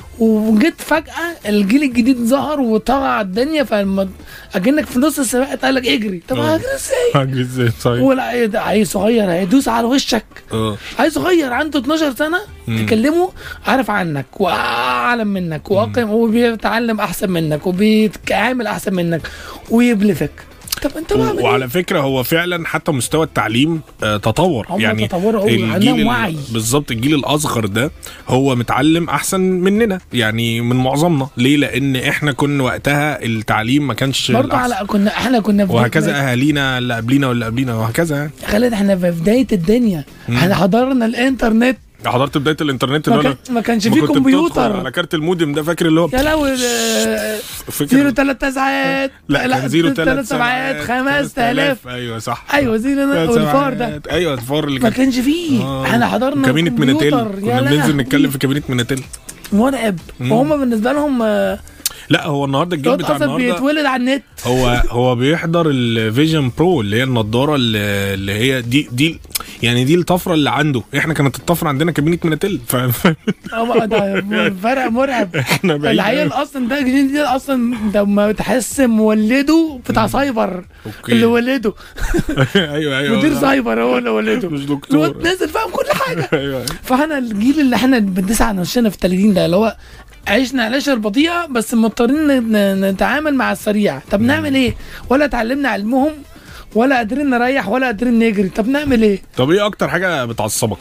وجيت فجاه الجيل الجديد ظهر وطغى على الدنيا فلما اكنك في نص السباق قال لك اجري طب اه. هجري ازاي؟ هجري ازاي صحيح ولا عيل- عيل صغير هيدوس على وشك اه عيل صغير عنده 12 سنه مم. تكلمه عارف عنك واعلم منك واقيم وبيتعلم احسن منك وبيتعامل احسن منك ويبلفك طب انت بعمل ايه؟ وعلى فكره هو فعلا حتى مستوى التعليم آه، تطور هم يعني تطوروا أوي، الجيل عندهم ال- وعي. بالظبط الجيل الاصغر ده هو متعلم احسن مننا يعني من معظمنا ليه لان احنا كنا وقتها التعليم ما كانش برضه الأحسن. على كنا احنا كنا في وهكذا اهالينا اللي قبلينا واللي قبلينا وهكذا يعني خالد احنا في بدايه الدنيا احنا حضرنا الانترنت حضرت بدايه الانترنت اللي ما, هو كان ما كانش لما فيه كنت بتدخل كمبيوتر على كارت المودم ده فاكر اللي هو يا لهوي آه، فاكر زيرو تلات تسعات لا كان زيرو تلات تلات سبعات خمس تلاف ايوه صح ايوه زيرو تلات والفار ده سبعات. ايوه الفار اللي ما كان كانش فيه آه. احنا حضرنا كابينة ميناتيل كمبيوتر. يا كنا بننزل لهوي. نتكلم في كابينة ميناتيل مرعب وهم بالنسبه لهم آه، لا هو النهارده الجيل الواد بتاع اصلا النهارده بيتولد على النت هو هو بيحضر الفيجن برو اللي هي النضاره اللي, اللي هي دي دي يعني دي الطفره اللي عنده احنا كانت الطفره عندنا كابينه ميناتيل ف ف- اه ده فرق مرعب احنا بعيد العيال أوي. اصلا ده جديد ده اصلا ده ما تحس مولده بتاع سايبر اوكي. اللي ولده ايوه ايوه مدير صح. سايبر هو اللي ولده مش دكتور. الواد نازل فاهم كل حاجه ايوه فاحنا الجيل اللي احنا بندوس على نفسنا في التلاتين ده اللي هو عشنا العيشه البطيئه بس مضطرين ن- نتعامل مع السريع طب نعمل ايه ولا اتعلمنا علمهم ولا قادرين نريح ولا قادرين نجري طب نعمل ايه طب ايه اكتر حاجه بتعصبك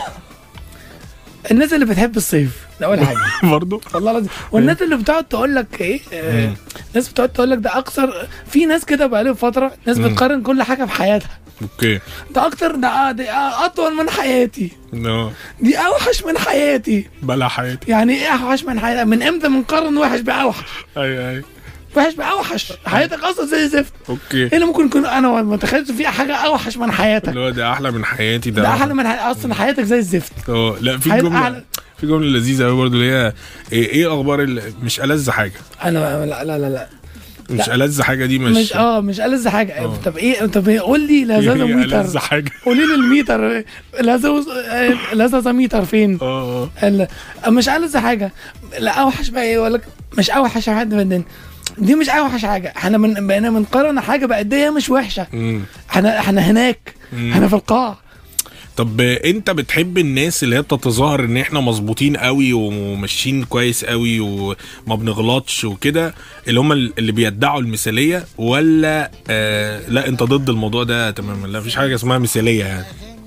الناس اللي بتحب الصيف ده اول حاجه برضو والله العظيم والناس اللي بتقعد تقول لك ايه آه، مم. ناس بتقعد تقول لك ده اكثر في ناس كده بقى فتره ناس مم. بتقارن كل حاجه في حياتها اوكي ده اكتر ده آه، ده آه، اطول من حياتي نو دي اوحش من حياتي بلا حياتي يعني ايه اوحش من حياتي من امتى بنقارن وحش باوحش ايوه ايوه وحش باوحش حياتك اصلا زي الزفت اوكي ايه اللي ممكن يكون انا ما تخيلش في حاجه اوحش من حياتك اللي هو ده احلى من حياتي ده ده احلى من حي... اصلا حياتك زي الزفت اه لا في حياتك جمله أحلى. في جمله لذيذه قوي برضو اللي هي ايه, إيه اخبار ال- مش ألذ حاجه انا لا لا لا, لا. مش ألذ حاجه دي مش مش اه مش ألذ حاجه آه. طب ايه طب إيه؟ قول لي إيه لازازا هي ميتر ألذ حاجه قولي لي الميتر لازازا ميتر فين اه اه ال- مش ألذ حاجه لا اوحش بقى ايه يقول لك مش اوحش حد من الدنيا دي مش اوحش حاجه احنا من بقينا بنقارن حاجه بقد ايه هي مش وحشه مم. احنا احنا هناك مم. احنا في القاع طب انت بتحب الناس اللي هي بتتظاهر ان احنا مظبوطين قوي وماشيين كويس قوي وما بنغلطش وكده اللي هم اللي بيدعوا المثاليه ولا آه لا انت ضد الموضوع ده تماما لا مفيش حاجه اسمها مثاليه يعني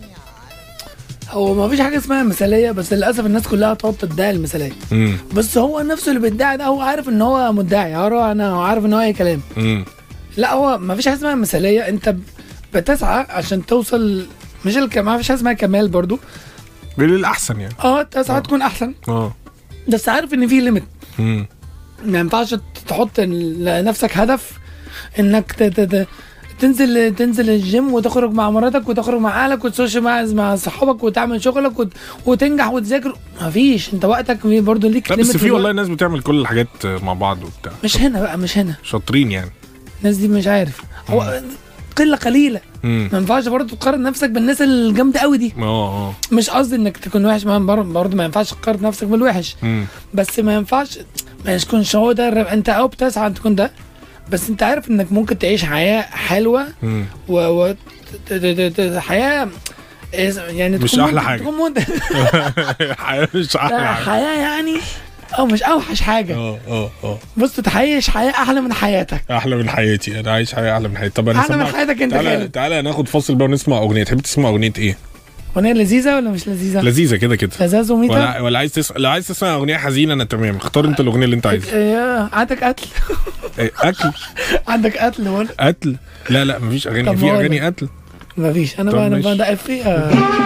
هو ما فيش حاجه اسمها مثاليه بس للاسف الناس كلها تقعد تدعي المثاليه امم بس هو نفسه اللي بيدعي ده هو عارف ان هو مدعي هو انا عارف ان هو اي كلام امم لا هو ما فيش حاجه اسمها مثاليه انت ب- بتسعى عشان توصل مش الك... ما فيش حاجه اسمها كمال برضو للاحسن يعني اه تسعى تكون احسن اه بس عارف ان في ليميت امم ما ينفعش تحط لنفسك هدف انك ت... ت... ت... تنزل تنزل الجيم وتخرج مع مراتك وتخرج مع اهلك وتسوش مع مع صحابك وتعمل شغلك وت... وتنجح وتذاكر ما فيش انت وقتك برضه ليك لا بس limit في والله الوقت. ناس بتعمل كل الحاجات مع بعض وبتاع مش هنا بقى مش هنا شاطرين يعني الناس دي مش عارف هو قله قليله امم ما ينفعش برضه تقارن نفسك بالناس الجامده قوي دي اه اه مش قصدي انك تكون وحش ما برضه ما ينفعش تقارن نفسك بالوحش امم بس ما ينفعش ما يكونش هو ده الرب- انت او بتسعى ان تكون ده بس انت عارف انك ممكن تعيش حياه حلوه امم و, و... ت- ت- ت- ت- حياه إيه يعني مش تكون أحلى منت- حاجة. تكون منت... حياه مش احلى لا، حاجه حياه يعني او مش اوحش حاجه اه اه اه بص تعيش حياه احلى من حياتك احلى من حياتي انا عايش حياه احلى من حياتي طب انا احلى من سمعك- حياتك انت تعالى خالد تعالى ناخد فاصل بقى ونسمع اغنيه تحب تسمع اغنيه ايه اغنيه لذيذه ولا مش لذيذه؟ لذيذه كده كده لذاذ وميتة ولا ولا عايز تسمع لو عايز تسمع اغنيه حزينه انا تمام اختار انت الاغنيه اللي انت عايزها إيه، عندك قتل إيه، اكل عندك قتل ولا قتل لا لا مفيش طب اغاني في ما اغاني قتل مفيش انا طب بقى انا ماشي. بقى فيها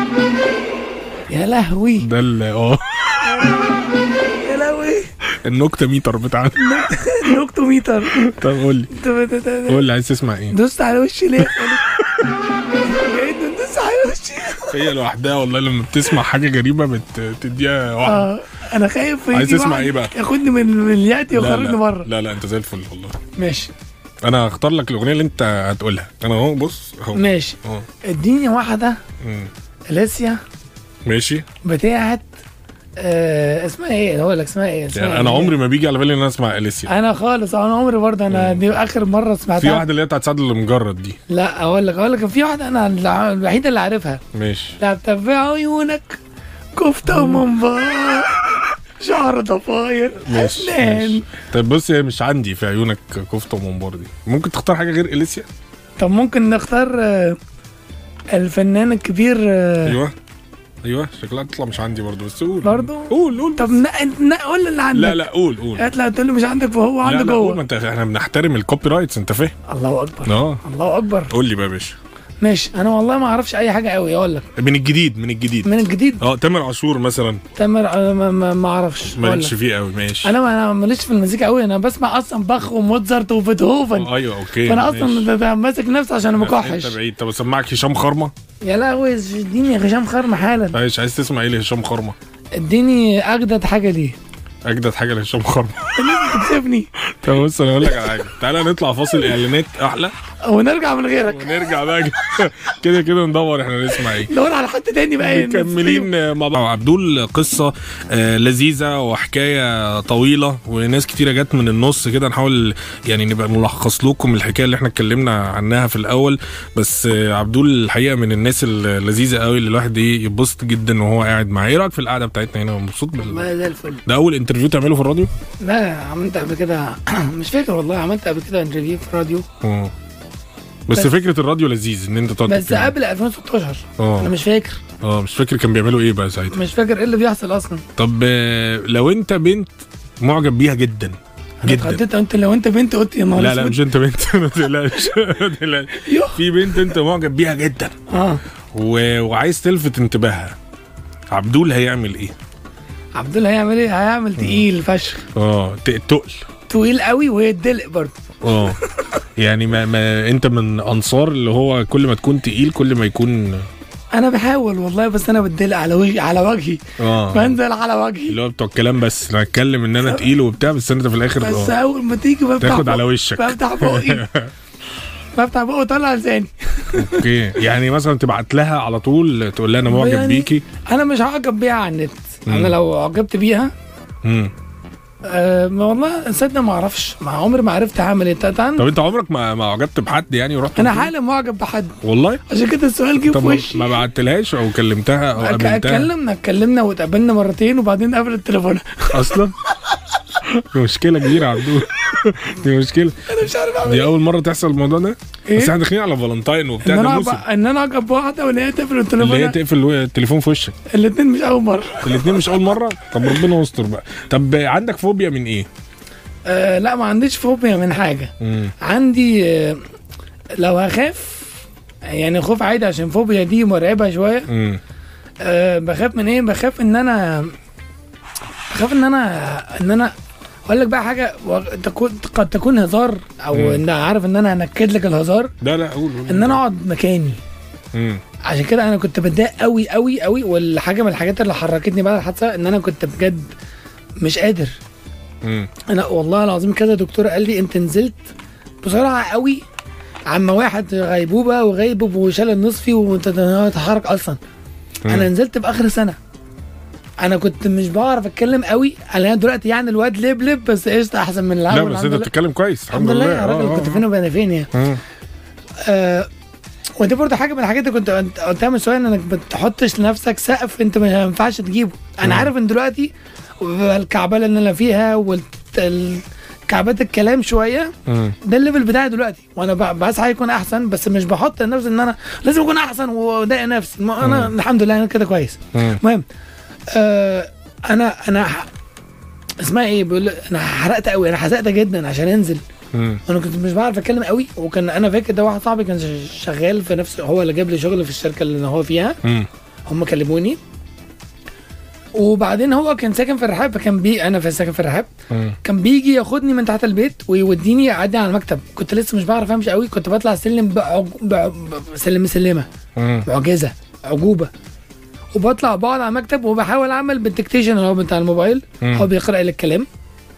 يا لهوي ده ال- اه يا لهوي النكته ميتر بتاعنا نكتوميتر طب قول لي ت- ت- ت- قول لي عايز تسمع ايه دوست على وشي ليه؟ جاي دوست على وشي هي لوحدها والله لما بتسمع حاجه غريبه بت- بتديها واحده اه انا خايف عايز يجي تسمع واحد ايه بقى؟ ياخدني من من الياتي لا ويخرجني لا, بره لا لا انت زي الفل والله ماشي انا هختار لك الاغنيه اللي انت هتقولها انا اهو بص اهو ماشي اه اديني واحده مم. اليسيا ماشي بتاعت آه اسمها ايه هقول لك اسمها ايه اسمها يعني انا إيه؟ عمري ما بيجي على بالي ان انا اسمع اليسيا انا خالص انا عمري برضه انا دي اخر مره في سمعتها واحده اللي هي بتاعت سعد المجرد دي لا اقول لك اقول لك في واحده انا الع- الوحيده اللي عارفها ماشي لا تبع عيونك كفته ومنبار شعر ضفاير ماشي, أسنان. ماشي. طيب بص هي مش عندي في عيونك كفته ومنبار دي ممكن تختار حاجه غير اليسيا طب ممكن نختار آه، الفنان الكبير آه، ايوه ايوه شكلها تطلع مش عندي برضو بس قول برضو؟ قول قول طب ن- ن- قول اللي عندك لا لا قول قول هات لا تقول لي مش عندك فهو لا عنده لا قول ما جوه انت احنا بنحترم الكوبي رايتس انت فاهم الله اكبر اه الله اكبر قول لي بقى يا باشا ماشي انا والله ما اعرفش اي حاجه قوي اقول لك من الجديد من الجديد من الجديد اه تامر عاشور مثلا تامر آه، ما- ما ما اعرفش أقول مالكش لك. فيه قوي ماشي انا انا ماليش في المزيكا قوي انا بسمع اصلا باخ وموتزارت وبيتهوفن آه، ايوه اوكي فانا ماشي. اصلا ب- ب- ماسك نفسي عشان انت مكحش بعيد طب اسمعك هشام خرمه يا لهوي اديني يا هشام خرم حالا ماشي عايز تسمع ايه لهشام خرمه اديني اجدد حاجه ليه اجدد حاجه لهشام خرمه الناس بتكسبني طب بص انا اقول لك على حاجه تعالى نطلع فاصل اعلانات احلى ونرجع من غيرك ونرجع بقى كده كده ندور احنا نسمع ايه ندور على حد تاني بقى مكملين مع بعض عبدول قصة آه، لذيذة وحكاية طويلة وناس كتيرة جت من النص كده نحاول يعني نبقى نلخص لكم الحكاية اللي احنا اتكلمنا عنها في الأول بس آه، عبدول الحقيقة من الناس اللذيذة قوي اللي الواحد ايه يتبسط جدا وهو قاعد معاه ايه رأيك في القعدة بتاعتنا هنا مبسوط بال ما زي الفل ده أول انترفيو تعمله في الراديو؟ لا عملت قبل كده مش فاكر والله عملت قبل كده انترفيو في راديو اه بس, بس- فكرة الراديو لذيذ ان انت تقعد بس تتكلم. قبل 2016 انا اه مش فاكر اه مش فاكر كان بيعملوا ايه بقى ساعتها مش فاكر ايه اللي بيحصل اصلا طب آه، لو انت بنت معجب بيها جدا انا جدا اتخضيت انت لو انت بنت قلت يا نهار لا لا أسود. مش انت بنت ما تقلقش ما تقلقش يوه. في بنت انت معجب بيها جدا اه و... وعايز تلفت انتباهها عبدول هيعمل ايه؟ عبد الله هيعمل ايه هيعمل تقيل فشخ اه ت- تقل طويل قوي ويدلق برضه اه يعني ما, ما انت من انصار اللي هو كل ما تكون تقيل كل ما يكون انا بحاول والله بس انا بتدلق على وجهي على وجهي اه بنزل على وجهي اللي هو بتوع الكلام بس انا اتكلم ان انا تقيل وبتاع بس انت في الاخر بس اه اول ما تيجي بفتح تاخد بقي- على وشك بفتح بقي بفتح بقي وطلع لساني اوكي يعني مثلا تبعت لها على طول تقول لها انا معجب يعني بيكي انا مش هعجب بيها على النت مم. انا لو عجبت بيها مم. أه ما والله صدق ما اعرفش ما عمري ما عرفت اعمل ايه تعال- طب انت عمرك ما ما عجبت بحد يعني ورحت انا قلت له؟ حالا معجب بحد والله عشان كده السؤال جه في طب ما- وشي ما بعتلهاش او كلمتها او أك- قابلتها اتكلمنا اتكلمنا واتقابلنا مرتين وبعدين قفل التليفون اصلا دي مشكله كبيره يا عبدول دي مشكله انا مش عارف اعمل دي ايه اول مره تحصل الموضوع ده إيه؟ بس احنا داخلين على فالنتاين وبتاع ان ده انا موسم أبقى- ان انا اعجب بواحده وان هي تقفل اللي هي التليفون تقفل التليفون في وشك الاثنين مش اول مره الاثنين مش اول مره طب ربنا يستر بقى طب عندك فوبيا من ايه أه لا ما عنديش فوبيا من حاجه مم. عندي أه لو هخاف يعني خوف عادي عشان فوبيا دي مرعبه شويه مم. أه بخاف من ايه بخاف ان انا بخاف ان انا ان انا اقول لك بقى حاجه و- تكون قد تكون هزار او مم. ان عارف ان انا هنكد لك الهزار لا لا قول قول. ان انا اقعد مكاني مم. عشان كده انا كنت بتضايق قوي قوي قوي والحاجه من الحاجات اللي حركتني بعد الحادثه ان انا كنت بجد مش قادر مم. انا والله العظيم كذا دكتور قال لي انت نزلت بسرعه قوي عما واحد غيبوبه وغيبوب وشال النصفي وانت تتحرك اصلا مم. انا نزلت في اخر سنه انا كنت مش بعرف اتكلم قوي انا دلوقتي يعني الواد لبلب بس قشطه احسن من لا الاول بس الحمد انت لله بتتكلم كويس الحمد لله يا راجل آه، كنت آه. فين وبين فين يعني مم. آه ودي برضه حاجه من الحاجات اللي كنت قلت- قلتها من شويه انك ما تحطش لنفسك سقف انت ما ينفعش تجيبه انا مم. عارف ان دلوقتي الكعبله اللي انا فيها والكعبات الكلام شويه مم. ده الليفل بتاعي دلوقتي وانا ب- بسعى يكون احسن بس مش بحط لنفسي ان انا لازم اكون احسن واضايق نفسي ما انا مم. الحمد لله انا كده كويس مم. المهم آه انا انا ح- اسمها ايه بيقول انا حرقت قوي انا حزقت جدا عشان انزل مم. انا كنت مش بعرف اتكلم قوي وكان انا فاكر ده واحد صاحبي كان ش- شغال في نفس هو اللي جاب لي شغل في الشركه اللي هو فيها مم. هم كلموني وبعدين هو كان ساكن في الرحاب فكان بي انا في ساكن في الرحاب مم. كان بيجي ياخدني من تحت البيت ويوديني يقعدني على المكتب كنت لسه مش بعرف امشي قوي كنت بطلع سلم بعج... بع... سلم سلمه مم. معجزه عجوبه وبطلع بقعد على المكتب وبحاول اعمل بالديكتيشن اللي هو بتاع الموبايل مم. هو بيقرا لي الكلام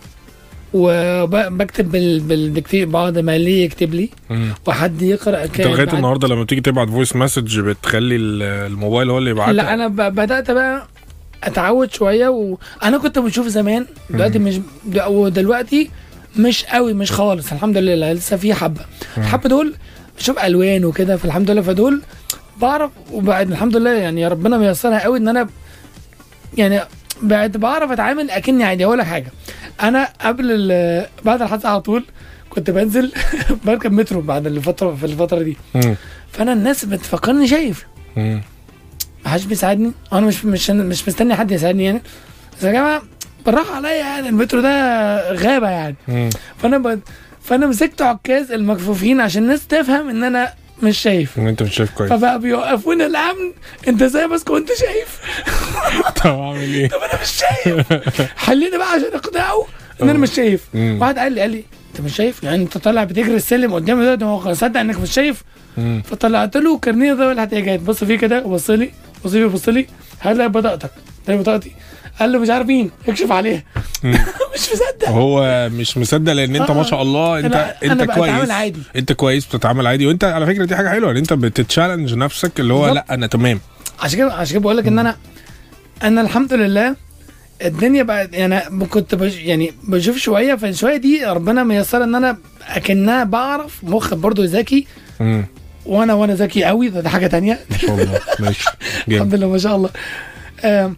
وبكتب بال... بالديكتي بعض ما ليه يكتب لي مم. وحد يقرا انت لغايه النهارده لما تيجي تبعت فويس مسج بتخلي ال- الموبايل هو اللي يبعتها لا انا ب... بدات بقى اتعود شويه وانا كنت بشوف زمان دلوقتي مش د- ودلوقتي مش قوي مش خالص الحمد لله لسه في حبه الحبه دول بشوف الوان وكده فالحمد لله فدول بعرف وبعد الحمد لله يعني يا ربنا ميسرها قوي ان انا يعني بقيت بعرف اتعامل اكني عادي اقول لك حاجه انا قبل ال- بعد الحادثه على طول كنت بنزل بركب مترو بعد الفتره في الفتره دي مم. فانا الناس بتفكرني شايف مم. محدش بيساعدني انا مش مش مش مستني حد يساعدني يعني بس يا جماعه بالراحه عليا يعني المترو ده غابه يعني مم. فانا ب... فانا مسكت عكاز المكفوفين عشان الناس تفهم ان انا مش شايف انت مش شايف كويس فبقى بيوقفونا الامن انت ازاي ماسك وانت شايف طب اعمل ايه؟ طب انا مش شايف حليني بقى عشان اقنعه ان انا مش شايف مم. واحد قال لي قال لي انت مش شايف يعني انت طالع بتجري السلم قدامي دلوقتي هو صدق انك مش شايف مم. فطلعت له كارنيه ده ولا حاجه جاي بص فيه كده وبص لي بص لي بص لي هات بطاقتك هات بطاقتي قال له مش عارف مين اكشف عليها مش مصدق هو مش مصدق لان انت آه. ما شاء الله انت أنا- انت أنا بقى كويس أتعامل عادي. انت كويس بتتعامل عادي وانت على فكره دي حاجه حلوه ان انت بتتشالنج نفسك اللي هو بالظبط. لا انا تمام عشان كده عشان كده بقول لك ان انا انا الحمد لله الدنيا بقت يعني كنت بش يعني بشوف شويه فشويه دي ربنا ميسر ان انا اكنها بعرف مخ برضه ذكي مم. وانا وانا ذكي قوي ده, ده حاجه تانية ما شاء الله ماشي جامد الحمد لله ما شاء الله آم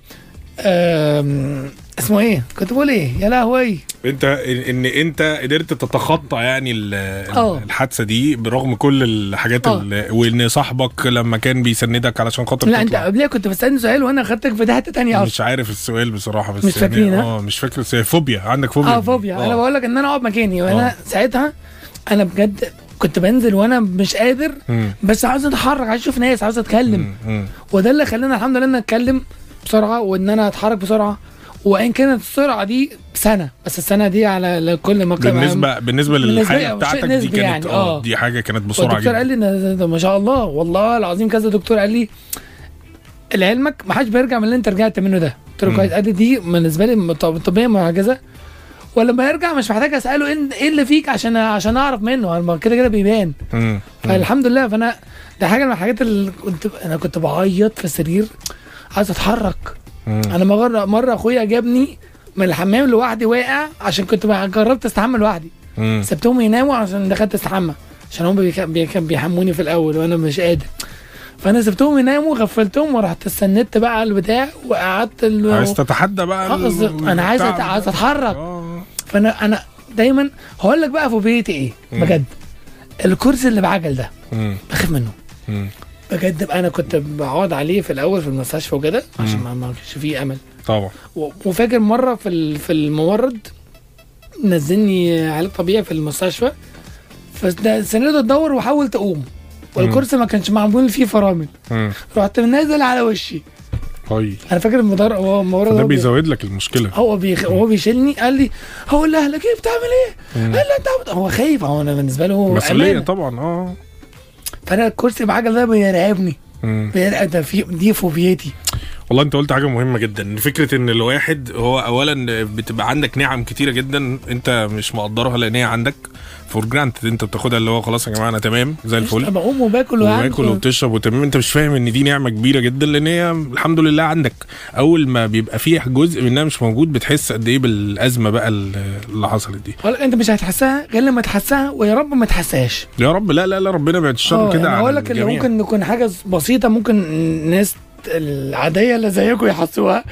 آم اسمه ايه كنت بقول ايه يا لهوي انت ان انت قدرت تتخطى يعني ال- اه. الحادثه دي برغم كل الحاجات اه. ال- وان صاحبك لما كان بيسندك علشان خاطر لا انت تطلع. قبلها كنت بسالني سؤال وانا خدتك في حته تانية اصلا مش عارف السؤال بصراحه بس مش يعني فاكرين، ها؟ اه مش فاكر بس هي فوبيا عندك فوبيا اه فوبيا انا بقول لك ان انا اقعد مكاني وانا اه. ساعتها انا بجد كنت بنزل وانا مش قادر مم. بس عاوز اتحرك عايز اشوف ناس عاوز اتكلم مم. مم. وده اللي خلاني الحمد لله ان اتكلم بسرعه وان انا اتحرك بسرعه وان كانت السرعه دي سنه بس السنه دي على لكل ما كان بالنسبه بالنسبه بالنسبة للحاجه لي بتاعتك شيء دي نسبي كانت يعني، اه اه. دي حاجه كانت بسرعه والدكتور قال جدا لي إن ده- ده ما شاء الله والله العظيم كذا دكتور قال لي لعلمك ما حدش بيرجع من اللي انت رجعت منه ده قلت له مم. كويس قال لي دي بالنسبه لي طب- طبيعيه معجزه ولما يرجع مش محتاج اساله ايه ايه اللي فيك عشان عشان اعرف منه ما كده كده بيبان مم. فالحمد لله فانا ده حاجه من الحاجات اللي كنت انا كنت بعيط في السرير عايز اتحرك مم. انا مره مره اخويا جابني من الحمام لوحدي واقع عشان كنت بقى- جربت استحمى لوحدي مم. سبتهم يناموا عشان دخلت استحمى عشان هم بيك- بيك- بيحموني في الاول وانا مش قادر فانا سبتهم يناموا غفلتهم ورحت استندت بقى على البتاع وقعدت ال... عايز تتحدى بقى آه، قصدي انا عايز التعب أت- عايز ده. اتحرك اه فانا انا دايما هقول لك بقى فوبيتي ايه مم. بجد الكرسي اللي بعجل ده مم. بخاف منه مم. بجد بقى انا كنت بقعد عليه في الاول في المستشفى وكده عشان ما ما كانش فيه امل طبعا و- وفاكر مره في ال- في الممرض نزلني علاج طبيعي في المستشفى فسنده تدور وحاول تقوم والكرسي ما كانش معمول فيه فرامل مم. رحت نازل على وشي طيب انا فاكر المدرب هو الممرض فده هو بي- بيزود لك المشكله هو بيخ... هو بيشيلني قال لي هو لاهلك ايه بتعمل ايه؟ مم. قال لي انت عبد- هو خايف هو انا بالنسبه له مسؤوليه أمانة. طبعا اه فانا الكرسي بعجل ده بيرعبني مم. بيرعب ده في دي فوبيتي والله انت قلت حاجه مهمه جدا ان فكره ان الواحد هو اولا بتبقى عندك نعم كتيره جدا انت مش مقدرها لان هي عندك فور جرانتد انت بتاخدها اللي هو خلاص يا جماعه انا تمام زي الفل بقوم وباكل وأعمل وباكل وبتشرب وتمام انت مش فاهم ان دي نعمه كبيره جدا لان هي الحمد لله عندك اول ما بيبقى فيه جزء منها مش موجود بتحس قد ايه بالازمه بقى اللي حصلت دي ولا انت مش هتحسها غير لما تحسها ويا رب ما تحسهاش يا رب لا لا لا ربنا بعد الشر اه كده يعني على اقول لك اللي الجميع. ممكن تكون حاجه بسيطه ممكن الناس العاديه اللي زيكم يحسوها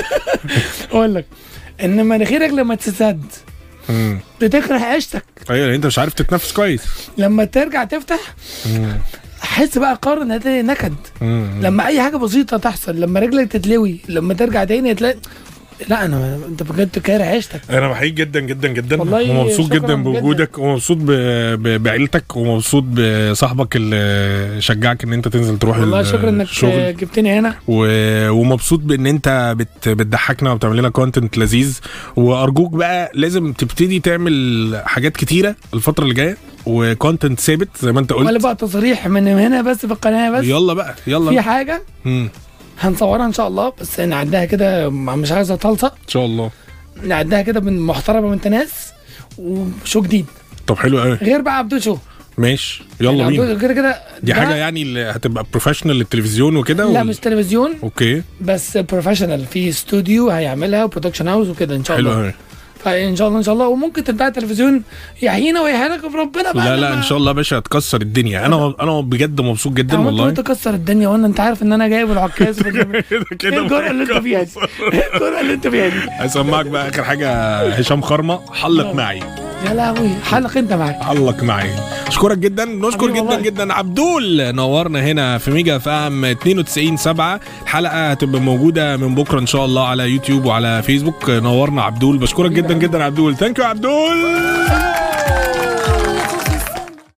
اقول لك ان مناخيرك لما تسد مم. بتكره عيشتك ايوه لان انت مش عارف تتنفس كويس لما ترجع تفتح مم. حس بقى قارن هتلاقي نكد مم. لما اي حاجه بسيطه تحصل لما رجلك تتلوي لما ترجع تاني تلاقي لا انا انت بجد كاره عيشتك انا بحييك جدا جدا جدا والله ومبسوط شكراً جدا بوجودك ومبسوط ب... ب... بعيلتك ومبسوط بصاحبك اللي شجعك ان انت تنزل تروح والله شكرا انك الشغل جبتني هنا و... ومبسوط بان انت بت... بتضحكنا وبتعمل لنا كونتنت لذيذ وارجوك بقى لازم تبتدي تعمل حاجات كتيره الفتره اللي جايه وكونتنت ثابت زي ما انت ولا قلت بقى تصريح من هنا بس في القناه بس يلا بقى يلا في بقى. حاجه مم. هنصورها ان شاء الله بس نعدها كده مش عايزه طلصه ان شاء الله نعدها كده من محترمه بنت ناس وشو جديد طب حلو قوي غير بقى عبدو شو ماشي يلا يعني بينا عبدو كده كده دي ده- حاجه يعني اللي هتبقى بروفيشنال للتلفزيون وكده لا ولا- مش تلفزيون اوكي بس بروفيشنال في استوديو هيعملها وبرودكشن هاوس وكده ان شاء حلو الله قوي فان شاء الله ان شاء الله وممكن تبقى التلفزيون يحيينا ويحيينا في ربنا بقى لا لا لما- ان شاء الله يا باشا هتكسر الدنيا انا انا بجد مبسوط جدا عملت والله وانت تكسر الدنيا وانا انت عارف ان انا جايب العكاز في الجبل. كده ايه الجرأة اللي انت فيها دي؟ ايه الجرأة اللي انت فيها دي؟ هسمعك بقى اخر حاجه هشام خرمه حلق معي يا لهوي حلق انت معاك حلق معي اشكرك جدا نشكر حبيبي جدا والله. جدا عبدول نورنا هنا في ميجا فام 92 7 الحلقه هتبقى موجوده من بكره ان شاء الله على يوتيوب وعلى فيسبوك نورنا عبدول بشكرك جدا جدا عبدول ثانك يو عبدول